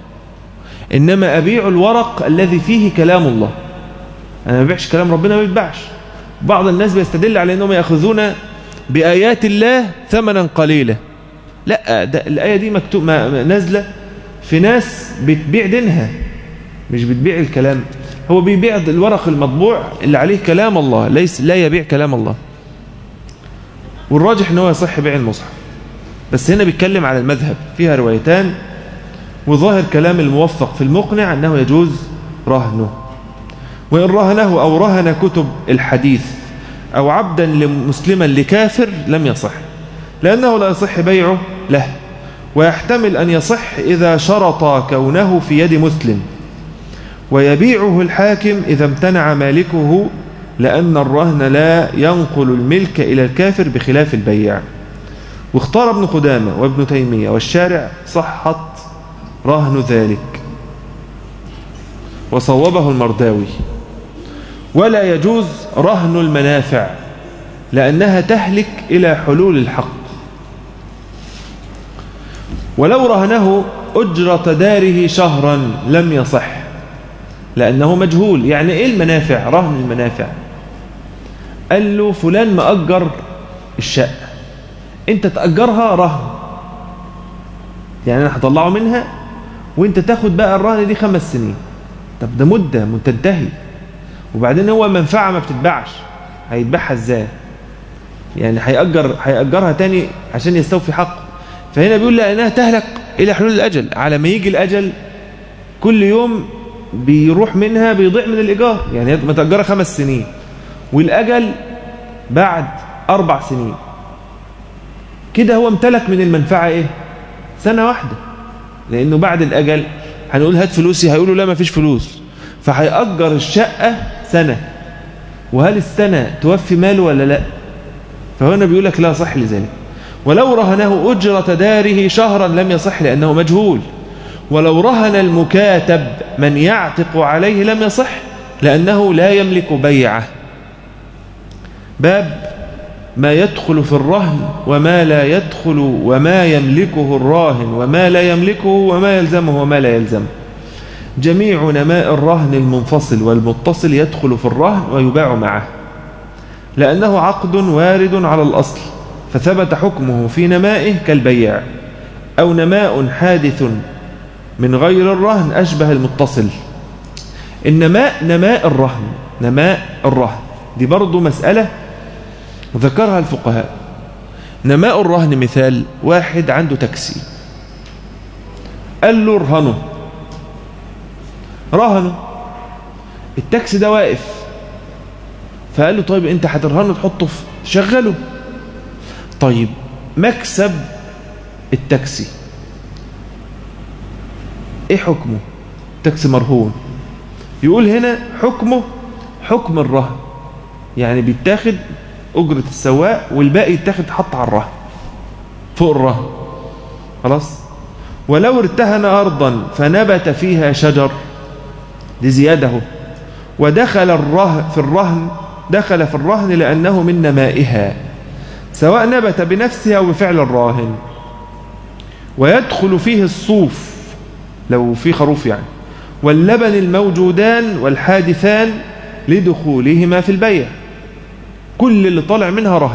إنما أبيع الورق الذي فيه كلام الله أنا ما ببيعش كلام ربنا ما بيتباعش بعض الناس بيستدل على أنهم يأخذون بآيات الله ثمنا قليلا لا ده الآية دي مكتوب نازلة في ناس بتبيع دينها مش بتبيع الكلام هو بيبيع الورق المطبوع اللي عليه كلام الله ليس لا يبيع كلام الله والراجح ان هو يصح بيع المصحف بس هنا بيتكلم على المذهب فيها روايتان وظاهر كلام الموفق في المقنع أنه يجوز رهنه وإن رهنه أو رهن كتب الحديث أو عبدا مسلما لكافر لم يصح لأنه لا يصح بيعه له ويحتمل أن يصح إذا شرط كونه في يد مسلم ويبيعه الحاكم إذا امتنع مالكه لأن الرهن لا ينقل الملك إلى الكافر بخلاف البيع واختار ابن قدامة وابن تيمية والشارع صحة رهن ذلك وصوبه المرداوي ولا يجوز رهن المنافع لأنها تهلك إلى حلول الحق ولو رهنه أجرة داره شهرا لم يصح لأنه مجهول يعني إيه المنافع رهن المنافع قال له فلان مأجر الشقة انت تأجرها رهن يعني انا هطلعه منها وانت تاخد بقى الرهن دي خمس سنين طب ده مدة تنتهي وبعدين هو منفعة ما بتتباعش هيتباعها ازاي يعني هيأجر هيأجرها تاني عشان يستوفي حقه فهنا بيقول لأنها تهلك إلى حلول الأجل على ما يجي الأجل كل يوم بيروح منها بيضيع من الإيجار يعني ما تأجرها خمس سنين والأجل بعد أربع سنين كده هو امتلك من المنفعة ايه سنة واحدة لانه بعد الاجل هنقول هات فلوسي هيقولوا لا ما فيش فلوس فهيأجر الشقة سنة وهل السنة توفي ماله ولا لا فهنا بيقول لك لا صح لذلك ولو رهنه أجرة داره شهرا لم يصح لأنه مجهول ولو رهن المكاتب من يعتق عليه لم يصح لأنه لا يملك بيعه باب ما يدخل في الرهن وما لا يدخل وما يملكه الراهن وما لا يملكه وما يلزمه وما لا يلزمه جميع نماء الرهن المنفصل والمتصل يدخل في الرهن ويباع معه لأنه عقد وارد على الأصل فثبت حكمه في نمائه كالبيع أو نماء حادث من غير الرهن أشبه المتصل النماء نماء الرهن نماء الرهن دي برضو مسألة ذكرها الفقهاء نماء الرهن مثال واحد عنده تاكسي قال له ارهنه رهنه التاكسي ده واقف فقال له طيب انت هترهنه تحطه في شغله طيب مكسب التاكسي ايه حكمه تاكسي مرهون يقول هنا حكمه حكم الرهن يعني بيتاخد أجرة السواق والباقي يتاخد حط على الرهن فوق الرهن خلاص ولو ارتهن أرضا فنبت فيها شجر لزياده ودخل الرهن في الرهن دخل في الرهن لأنه من نمائها سواء نبت بنفسها أو بفعل الراهن ويدخل فيه الصوف لو في خروف يعني واللبن الموجودان والحادثان لدخولهما في البيع كل اللي طالع منها رهن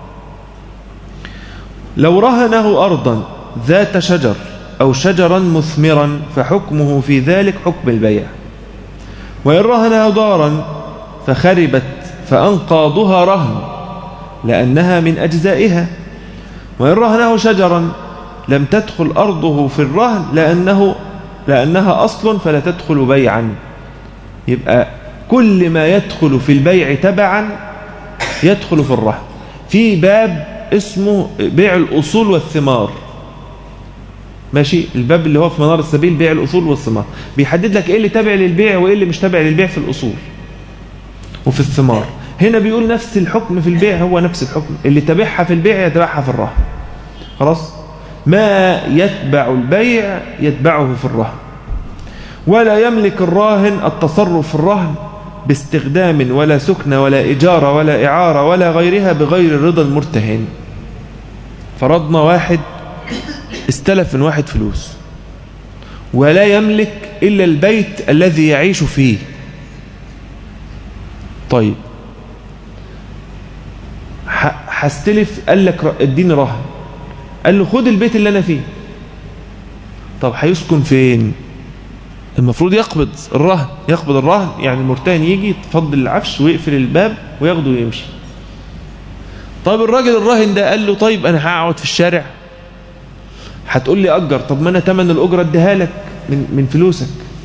لو رهنه أرضا ذات شجر أو شجرا مثمرا فحكمه في ذلك حكم البيع وإن رهنه دارا فخربت فأنقاضها رهن لأنها من أجزائها وإن رهنه شجرا لم تدخل أرضه في الرهن لأنه لأنها أصل فلا تدخل بيعا يبقى كل ما يدخل في البيع تبعا يدخل في الرهن في باب اسمه بيع الأصول والثمار ماشي الباب اللي هو في منار السبيل بيع الأصول والثمار بيحدد لك ايه اللي تابع للبيع وايه اللي مش تابع للبيع في الأصول وفي الثمار هنا بيقول نفس الحكم في البيع هو نفس الحكم اللي تبعها في البيع يتبعها في الرهن خلاص ما يتبع البيع يتبعه في الرهن ولا يملك الراهن التصرف في الرهن باستخدام ولا سكن ولا إجارة ولا إعارة ولا غيرها بغير رضا المرتهن فرضنا واحد استلف من واحد فلوس ولا يملك إلا البيت الذي يعيش فيه طيب هستلف قال لك اديني رهن قال له خد البيت اللي أنا فيه طب هيسكن فين المفروض يقبض الرهن يقبض الرهن يعني المرتهن يجي يتفضل العفش ويقفل الباب وياخده ويمشي طيب الراجل الراهن ده قال له طيب انا هقعد في الشارع هتقول لي اجر طب ما انا تمن الاجره اديها لك من من فلوسك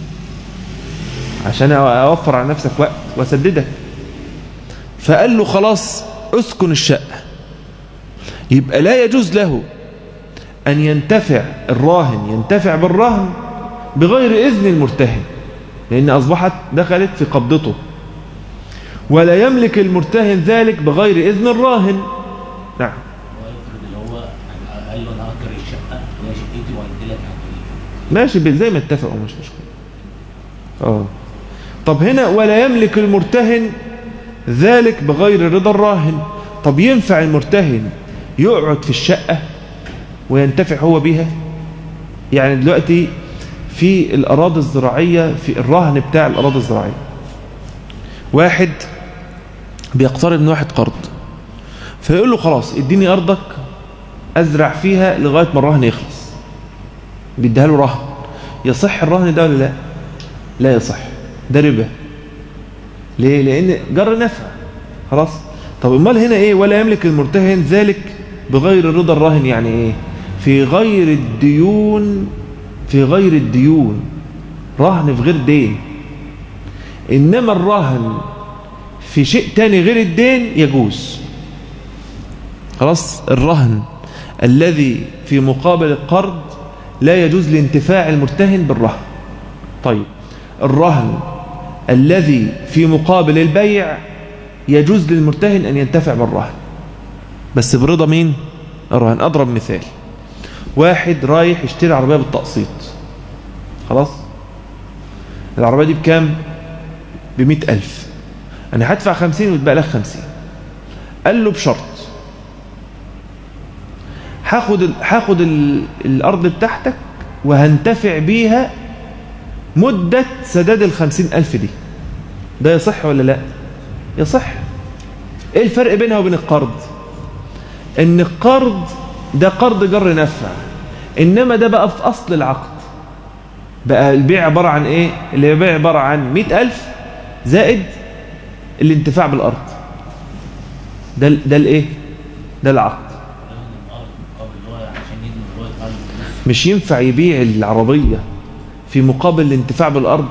عشان اوفر على نفسك وقت واسددك فقال له خلاص اسكن الشقه يبقى لا يجوز له ان ينتفع الراهن ينتفع بالرهن بغير إذن المرتهن لأن أصبحت دخلت في قبضته ولا يملك المرتهن ذلك بغير إذن الراهن نعم ماشي زي ما اتفقوا مش مشكلة اه طب هنا ولا يملك المرتهن ذلك بغير رضا الراهن طب ينفع المرتهن يقعد في الشقة وينتفع هو بيها يعني دلوقتي في الأراضي الزراعية في الرهن بتاع الأراضي الزراعية واحد بيقترض من واحد قرض فيقول له خلاص اديني أرضك أزرع فيها لغاية ما الرهن يخلص بيديها له رهن يصح الرهن ده ولا لا لا يصح ده ربا ليه لأن جر نفع خلاص طب امال هنا ايه ولا يملك المرتهن ذلك بغير رضا الراهن يعني ايه في غير الديون في غير الديون رهن في غير دين إنما الرهن في شيء تاني غير الدين يجوز خلاص الرهن الذي في مقابل القرض لا يجوز لانتفاع المرتهن بالرهن طيب الرهن الذي في مقابل البيع يجوز للمرتهن أن ينتفع بالرهن بس برضا مين الرهن أضرب مثال واحد رايح يشتري عربية بالتقسيط خلاص العربية دي بكام بمئة ألف أنا هدفع خمسين ويتبقى لك خمسين قال له بشرط هاخد ال... هاخد ال... الأرض بتاعتك وهنتفع بيها مدة سداد الخمسين ألف دي ده يصح ولا لا يصح ايه الفرق بينها وبين القرض ان القرض ده قرض جر نفع انما ده بقى في اصل العقد بقى البيع عبارة عن ايه اللي البيع عبارة عن مئة ألف زائد الانتفاع بالأرض ده ده الايه ده العقد مش ينفع يبيع العربية في مقابل الانتفاع بالأرض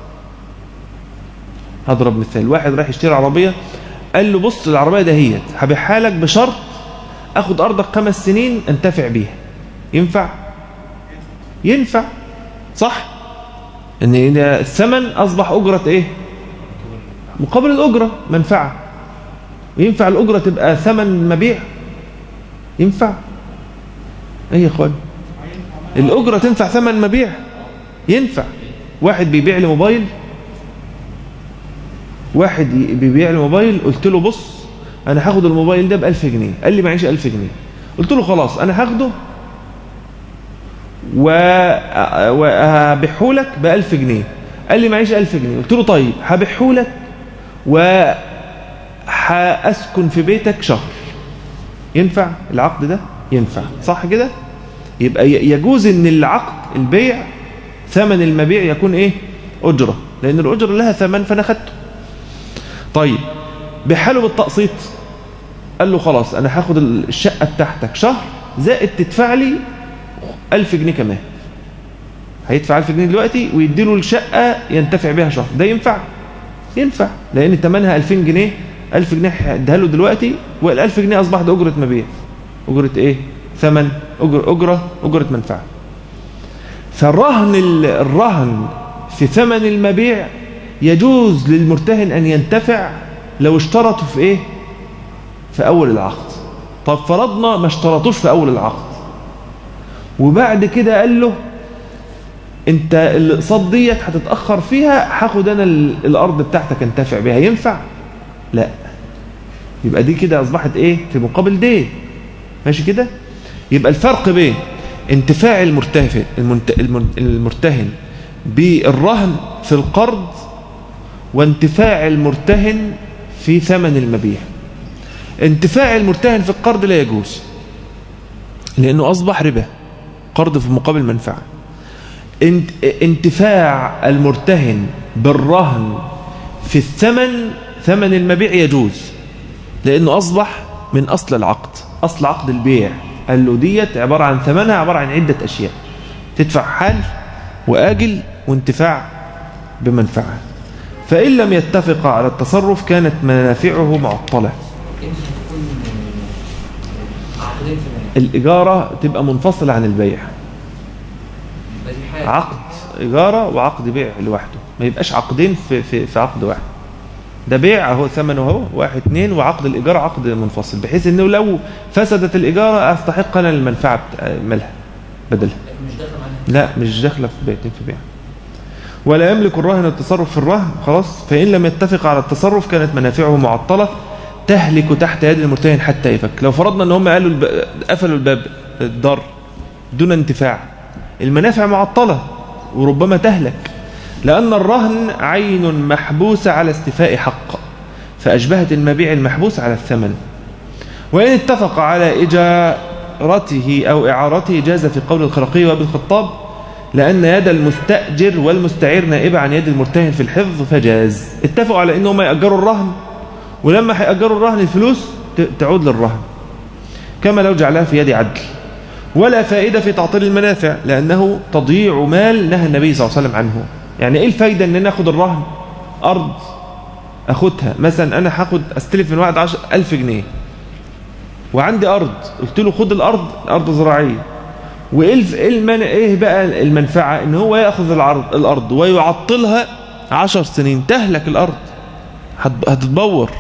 هضرب مثال واحد رايح يشتري عربية قال له بص العربية دهيت هبيعها لك بشرط اخد ارضك خمس سنين انتفع بيها ينفع ينفع صح ان الثمن اصبح اجرة ايه مقابل الاجرة منفعة ينفع الاجرة تبقى ثمن مبيع ينفع ايه يا اخوان الاجرة تنفع ثمن مبيع ينفع واحد بيبيع لي موبايل واحد بيبيع لي موبايل قلت له بص انا هاخد الموبايل ده ب 1000 جنيه قال لي معيش 1000 جنيه قلت له خلاص انا هاخده وهبيعه لك ب 1000 جنيه قال لي معيش 1000 جنيه قلت له طيب هبيعه لك وهاسكن في بيتك شهر ينفع العقد ده ينفع صح كده يبقى يجوز ان العقد البيع ثمن المبيع يكون ايه اجره لان الاجره لها ثمن فانا خدته طيب بحاله بالتقسيط قال له خلاص انا هاخد الشقه بتاعتك شهر زائد تدفع لي 1000 جنيه كمان هيدفع 1000 جنيه دلوقتي ويديله الشقه ينتفع بها شهر ده ينفع ينفع لان ثمنها 2000 جنيه 1000 جنيه هيديها له دلوقتي وال1000 جنيه اصبحت اجره مبيع اجره ايه ثمن اجره اجره اجره منفعه فالرهن الرهن في ثمن المبيع يجوز للمرتهن ان ينتفع لو اشترطوا في ايه في اول العقد طب فرضنا ما اشترطوش في اول العقد وبعد كده قال له انت الاقساط ديت هتتاخر فيها هاخد انا الارض بتاعتك انتفع بيها ينفع لا يبقى دي كده اصبحت ايه في مقابل دين ماشي كده يبقى الفرق بين انتفاع المرتهن المرتهن بالرهن في القرض وانتفاع المرتهن في ثمن المبيع انتفاع المرتهن في القرض لا يجوز لأنه أصبح ربا قرض في مقابل منفعة انتفاع المرتهن بالرهن في الثمن ثمن المبيع يجوز لأنه أصبح من أصل العقد أصل عقد البيع قال له ديت عبارة عن ثمنها عبارة عن عدة أشياء تدفع حال وآجل وانتفاع بمنفعة فإن لم يتفق على التصرف كانت منافعه معطلة الإجارة تبقى منفصلة عن البيع عقد إجارة وعقد بيع لوحده ما يبقاش عقدين في, في, في عقد واحد ده بيع اهو ثمنه اهو واحد اثنين وعقد الإيجار عقد منفصل بحيث انه لو فسدت الإيجارة استحق انا المنفعة مالها بدلها مش داخل لا معانا مش داخله في بيعتين في بيع ولا يملك الراهن التصرف في الرهن خلاص فإن لم يتفق على التصرف كانت منافعه معطلة تهلك تحت يد المرتهن حتى يفك لو فرضنا ان هم قالوا الب... قفلوا الباب الدار دون انتفاع المنافع معطلة وربما تهلك لأن الرهن عين محبوسة على استيفاء حق فأشبهت المبيع المحبوس على الثمن وإن اتفق على إجارته أو إعارته جاز في قول الخرقي وابن الخطاب لأن يد المستأجر والمستعير نائبة عن يد المرتهن في الحفظ فجاز اتفقوا على إنهم يأجروا الرهن ولما هيأجروا الرهن الفلوس ت- تعود للرهن كما لو جعلها في يد عدل ولا فائدة في تعطيل المنافع لأنه تضييع مال نهى النبي صلى الله عليه وسلم عنه يعني إيه الفايدة أن أنا أخد الرهن أرض أخدها مثلا أنا هاخد أستلف من واحد عشر ألف جنيه وعندي أرض قلت له خد الأرض الأرض زراعية وإيه إيه بقى المنفعة إن هو يأخذ العرض الأرض ويعطلها عشر سنين تهلك الأرض هتتبور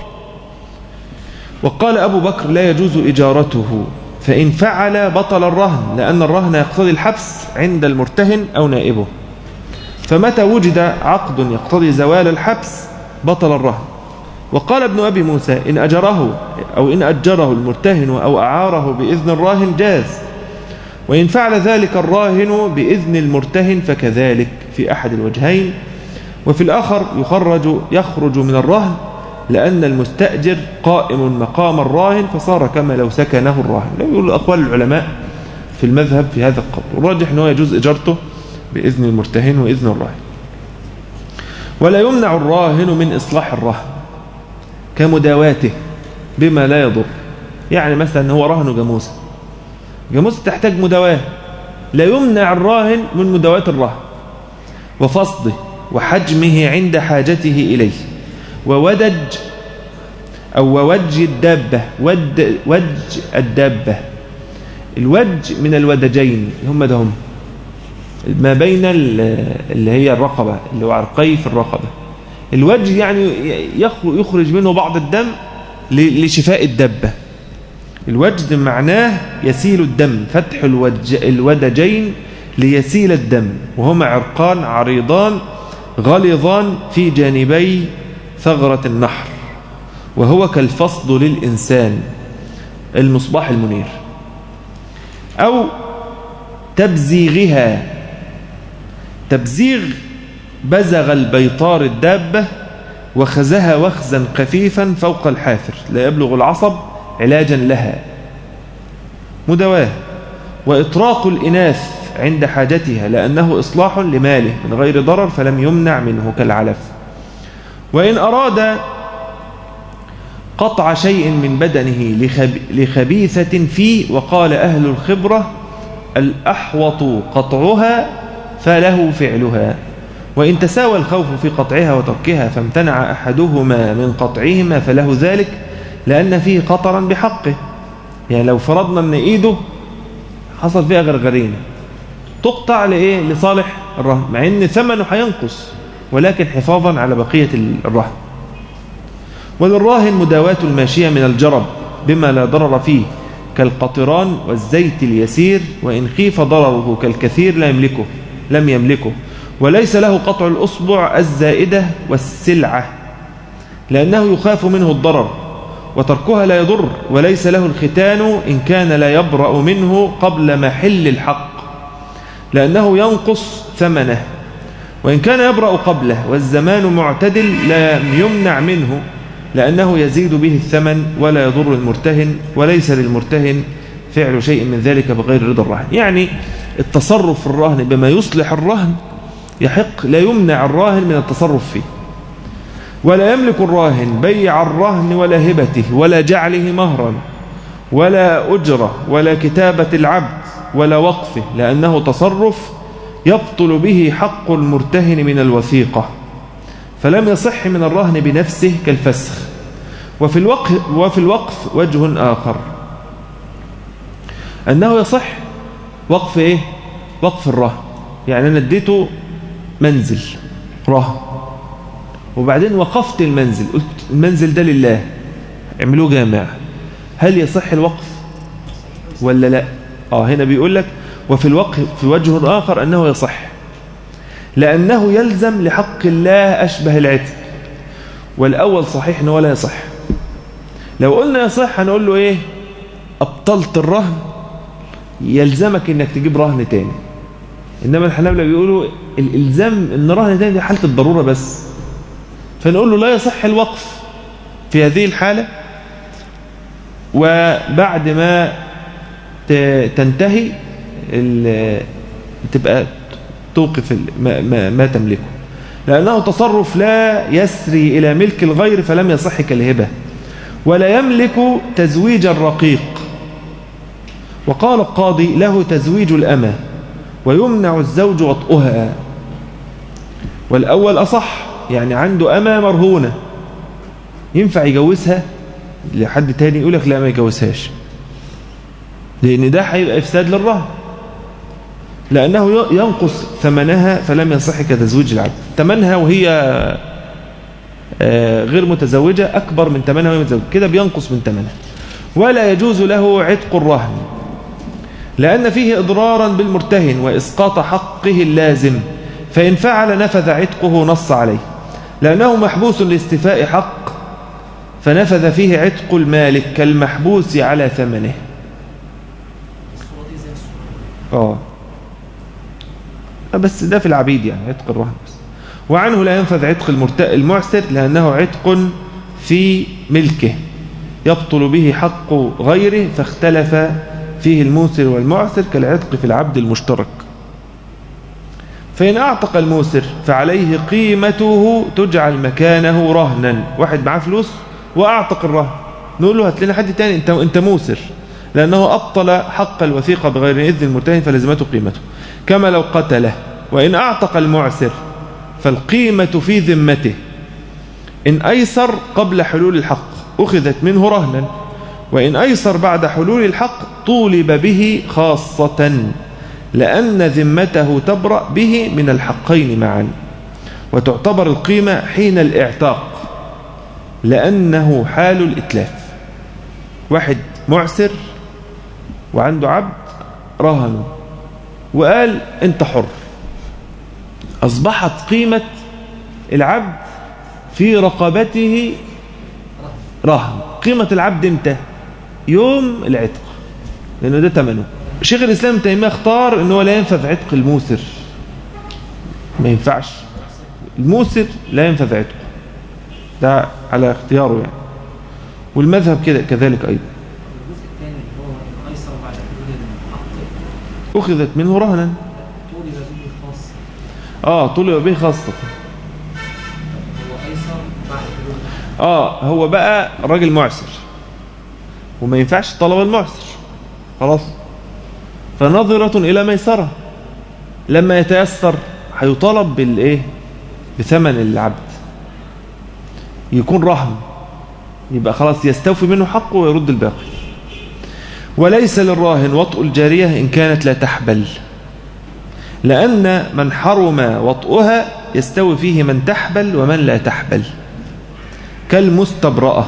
وقال أبو بكر لا يجوز إجارته فإن فعل بطل الرهن لأن الرهن يقتضي الحبس عند المرتهن أو نائبه فمتى وجد عقد يقتضي زوال الحبس بطل الرهن وقال ابن أبي موسى إن أجره أو إن أجره المرتهن أو أعاره بإذن الراهن جاز وإن فعل ذلك الراهن بإذن المرتهن فكذلك في أحد الوجهين وفي الآخر يخرج يخرج من الرهن لأن المستأجر قائم مقام الراهن فصار كما لو سكنه الراهن لو يقول أقوال العلماء في المذهب في هذا القول الراجح أنه يجوز إجارته بإذن المرتهن وإذن الراهن ولا يمنع الراهن من إصلاح الرهن كمداواته بما لا يضر يعني مثلا هو رهن جاموسة جاموسة تحتاج مداواة لا يمنع الراهن من مداواة الرهن وفصده وحجمه عند حاجته إليه وودج أو ووج الدابة ود وج الدابة الوج من الودجين هم ده هم ما بين اللي هي الرقبة اللي هو عرقي في الرقبة الوجه يعني يخرج منه بعض الدم لشفاء الدبة الوجد معناه يسيل الدم فتح الودجين ليسيل الدم وهما عرقان عريضان غلظان في جانبي ثغرة النحر وهو كالفصد للإنسان المصباح المنير أو تبزيغها تبزيغ بزغ البيطار الدابة وخزها وخزا خفيفا فوق الحافر لا يبلغ العصب علاجا لها مدواه وإطراق الإناث عند حاجتها لأنه إصلاح لماله من غير ضرر فلم يمنع منه كالعلف وإن أراد قطع شيء من بدنه لخبيثة فيه وقال أهل الخبرة الأحوط قطعها فله فعلها وإن تساوى الخوف في قطعها وتركها فامتنع أحدهما من قطعهما فله ذلك لأن فيه خطرا بحقه يعني لو فرضنا أن إيده حصل فيها غرغرينة تقطع لإيه لصالح الرهن مع أن ثمنه هينقص ولكن حفاظا على بقية الرهن وللراهن مداواة الماشية من الجرب بما لا ضرر فيه كالقطران والزيت اليسير وإن خيف ضرره كالكثير لا يملكه لم يملكه وليس له قطع الأصبع الزائدة والسلعة لأنه يخاف منه الضرر وتركها لا يضر وليس له الختان إن كان لا يبرأ منه قبل محل الحق لأنه ينقص ثمنه وإن كان يبرأ قبله والزمان معتدل لا يمنع منه لأنه يزيد به الثمن ولا يضر المرتهن وليس للمرتهن فعل شيء من ذلك بغير رضا الرهن يعني التصرف في الرهن بما يصلح الرهن يحق لا يمنع الراهن من التصرف فيه ولا يملك الراهن بيع الرهن ولا هبته ولا جعله مهرا ولا أجرة ولا كتابة العبد ولا وقفه لأنه تصرف يبطل به حق المرتهن من الوثيقة فلم يصح من الرهن بنفسه كالفسخ وفي الوقف, وفي الوقف وجه آخر أنه يصح وقف إيه؟ وقف الرهن يعني أنا اديته منزل رهن وبعدين وقفت المنزل قلت المنزل ده لله اعملوه جامع هل يصح الوقف ولا لا اه هنا بيقول لك وفي الوقف في وجه آخر أنه يصح لأنه يلزم لحق الله أشبه العتق والأول صحيح أنه ولا يصح لو قلنا يصح هنقول له إيه أبطلت الرهن يلزمك أنك تجيب رهن تاني إنما الحنابلة بيقولوا الإلزام أن رهن تاني دي حالة الضرورة بس فنقول له لا يصح الوقف في هذه الحالة وبعد ما تنتهي تبقى توقف ما, ما, ما تملكه لأنه تصرف لا يسري إلى ملك الغير فلم يصح كالهبة ولا يملك تزويج الرقيق وقال القاضي له تزويج الأمة ويمنع الزوج وطئها والأول أصح يعني عنده أمة مرهونة ينفع يجوزها لحد تاني يقول لك لا ما يجوزهاش لأن ده هيبقى إفساد للرهن لأنه ينقص ثمنها فلم يصح كتزويج العبد ثمنها وهي آه، غير متزوجة أكبر من ثمنها وهي متزوجة كده بينقص من ثمنها ولا يجوز له عتق الرهن لأن فيه إضرارا بالمرتهن وإسقاط حقه اللازم فإن فعل نفذ عتقه نص عليه لأنه محبوس لاستفاء حق فنفذ فيه عتق المالك كالمحبوس على ثمنه اه بس ده في العبيد يعني عتق الرهن بس وعنه لا ينفذ عتق المعسر لأنه عتق في ملكه يبطل به حق غيره فاختلف فيه الموسر والمعسر كالعتق في العبد المشترك فإن أعتق الموسر فعليه قيمته تجعل مكانه رهنا واحد معاه فلوس وأعتق الرهن نقول له هات لنا حد تاني انت, انت موسر لأنه أبطل حق الوثيقة بغير إذن المرتهن فلزمته قيمته كما لو قتله وإن أعتق المعسر فالقيمة في ذمته إن أيسر قبل حلول الحق أخذت منه رهنا وإن أيسر بعد حلول الحق طولب به خاصة لأن ذمته تبرأ به من الحقين معا وتعتبر القيمة حين الاعتاق لأنه حال الإتلاف واحد معسر وعنده عبد رهنه وقال انت حر أصبحت قيمة العبد في رقبته رهن قيمة العبد امتى يوم العتق لأنه ده ثمنه شيخ الإسلام تيمية اختار أنه لا ينفذ عتق الموسر ما ينفعش الموسر لا ينفذ عتق ده على اختياره يعني والمذهب كده كذلك أيضا أخذت منه رهنا آه طلب به خاصة آه هو بقى راجل معسر وما ينفعش طلب المعسر خلاص فنظرة إلى ميسرة لما يتيسر هيطالب بالإيه بثمن العبد يكون رهن يبقى خلاص يستوفي منه حقه ويرد الباقي وليس للراهن وطء الجارية إن كانت لا تحبل لأن من حرم وطئها يستوي فيه من تحبل ومن لا تحبل كالمستبرأة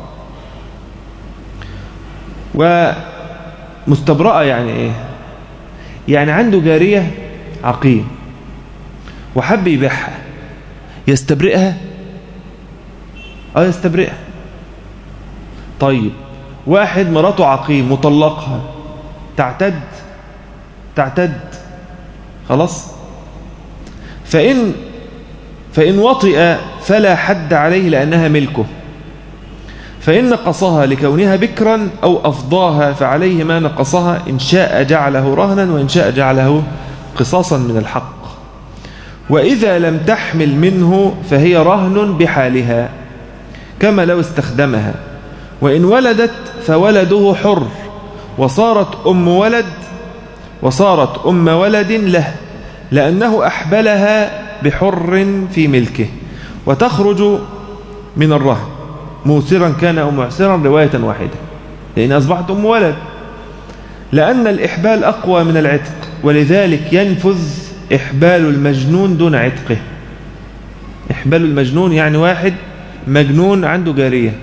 ومستبرأة يعني إيه يعني عنده جارية عقيم وحب يبيعها يستبرئها اه يستبرئها طيب واحد مراته عقيم مطلقها تعتد تعتد خلاص فإن فإن وطئ فلا حد عليه لأنها ملكه فإن نقصها لكونها بكرا أو أفضاها فعليه ما نقصها إن شاء جعله رهنا وإن شاء جعله قصاصا من الحق وإذا لم تحمل منه فهي رهن بحالها كما لو استخدمها وإن ولدت فولده حر وصارت أم ولد وصارت أم ولد له لأنه أحبلها بحر في ملكه وتخرج من الرهن موسرا كان أو معسرا رواية واحدة لأن أصبحت أم ولد لأن الإحبال أقوى من العتق ولذلك ينفذ إحبال المجنون دون عتقه إحبال المجنون يعني واحد مجنون عنده جارية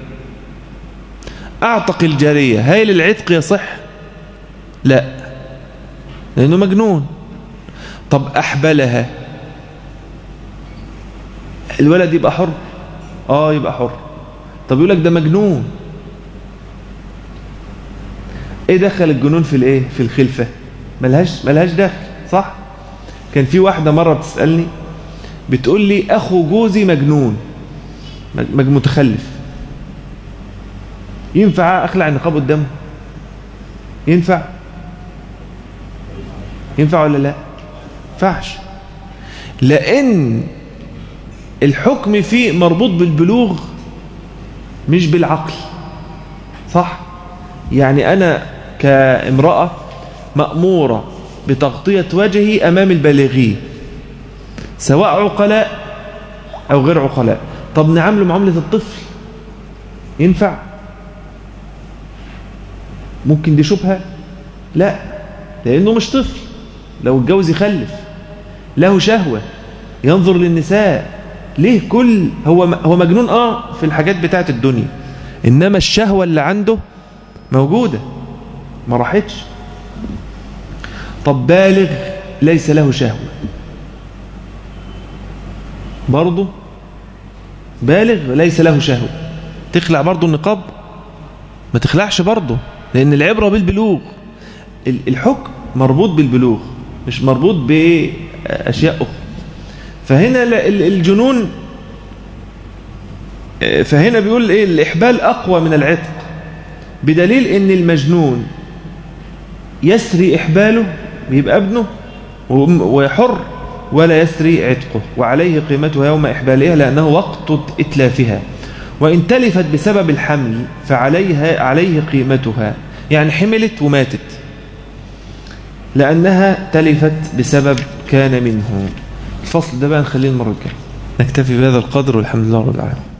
أعتق الجارية هل العتق يصح لا لأنه مجنون طب أحبلها الولد يبقى حر آه يبقى حر طب يقول لك ده مجنون ايه دخل الجنون في الايه في الخلفه ملهاش ملهاش دخل صح كان في واحده مره بتسالني بتقول لي اخو جوزي مجنون متخلف ينفع اخلع النقاب قدامه ينفع ينفع ولا لا ينفعش لان الحكم فيه مربوط بالبلوغ مش بالعقل صح يعني أنا كامرأة مأمورة بتغطية وجهي أمام البالغين سواء عقلاء أو غير عقلاء طب نعمله معاملة الطفل ينفع ممكن دي شبهة لا لأنه مش طفل لو اتجوز يخلف له شهوة ينظر للنساء ليه كل هو هو مجنون اه في الحاجات بتاعت الدنيا انما الشهوة اللي عنده موجودة ما راحتش طب بالغ ليس له شهوة برضه بالغ ليس له شهوة تخلع برضه النقاب ما تخلعش برضه لأن العبرة بالبلوغ الحكم مربوط بالبلوغ مش مربوط بأشياء أخرى فهنا الجنون فهنا بيقول إيه الإحبال أقوى من العتق بدليل إن المجنون يسري إحباله بيبقى ابنه ويحر ولا يسري عتقه وعليه قيمتها يوم إحبالها لأنه وقت إتلافها وإن تلفت بسبب الحمل فعليها عليه قيمتها يعني حملت وماتت لأنها تلفت بسبب كان منه الفصل ده بقى نخليه المرة الجاية نكتفي بهذا القدر والحمد لله رب العالمين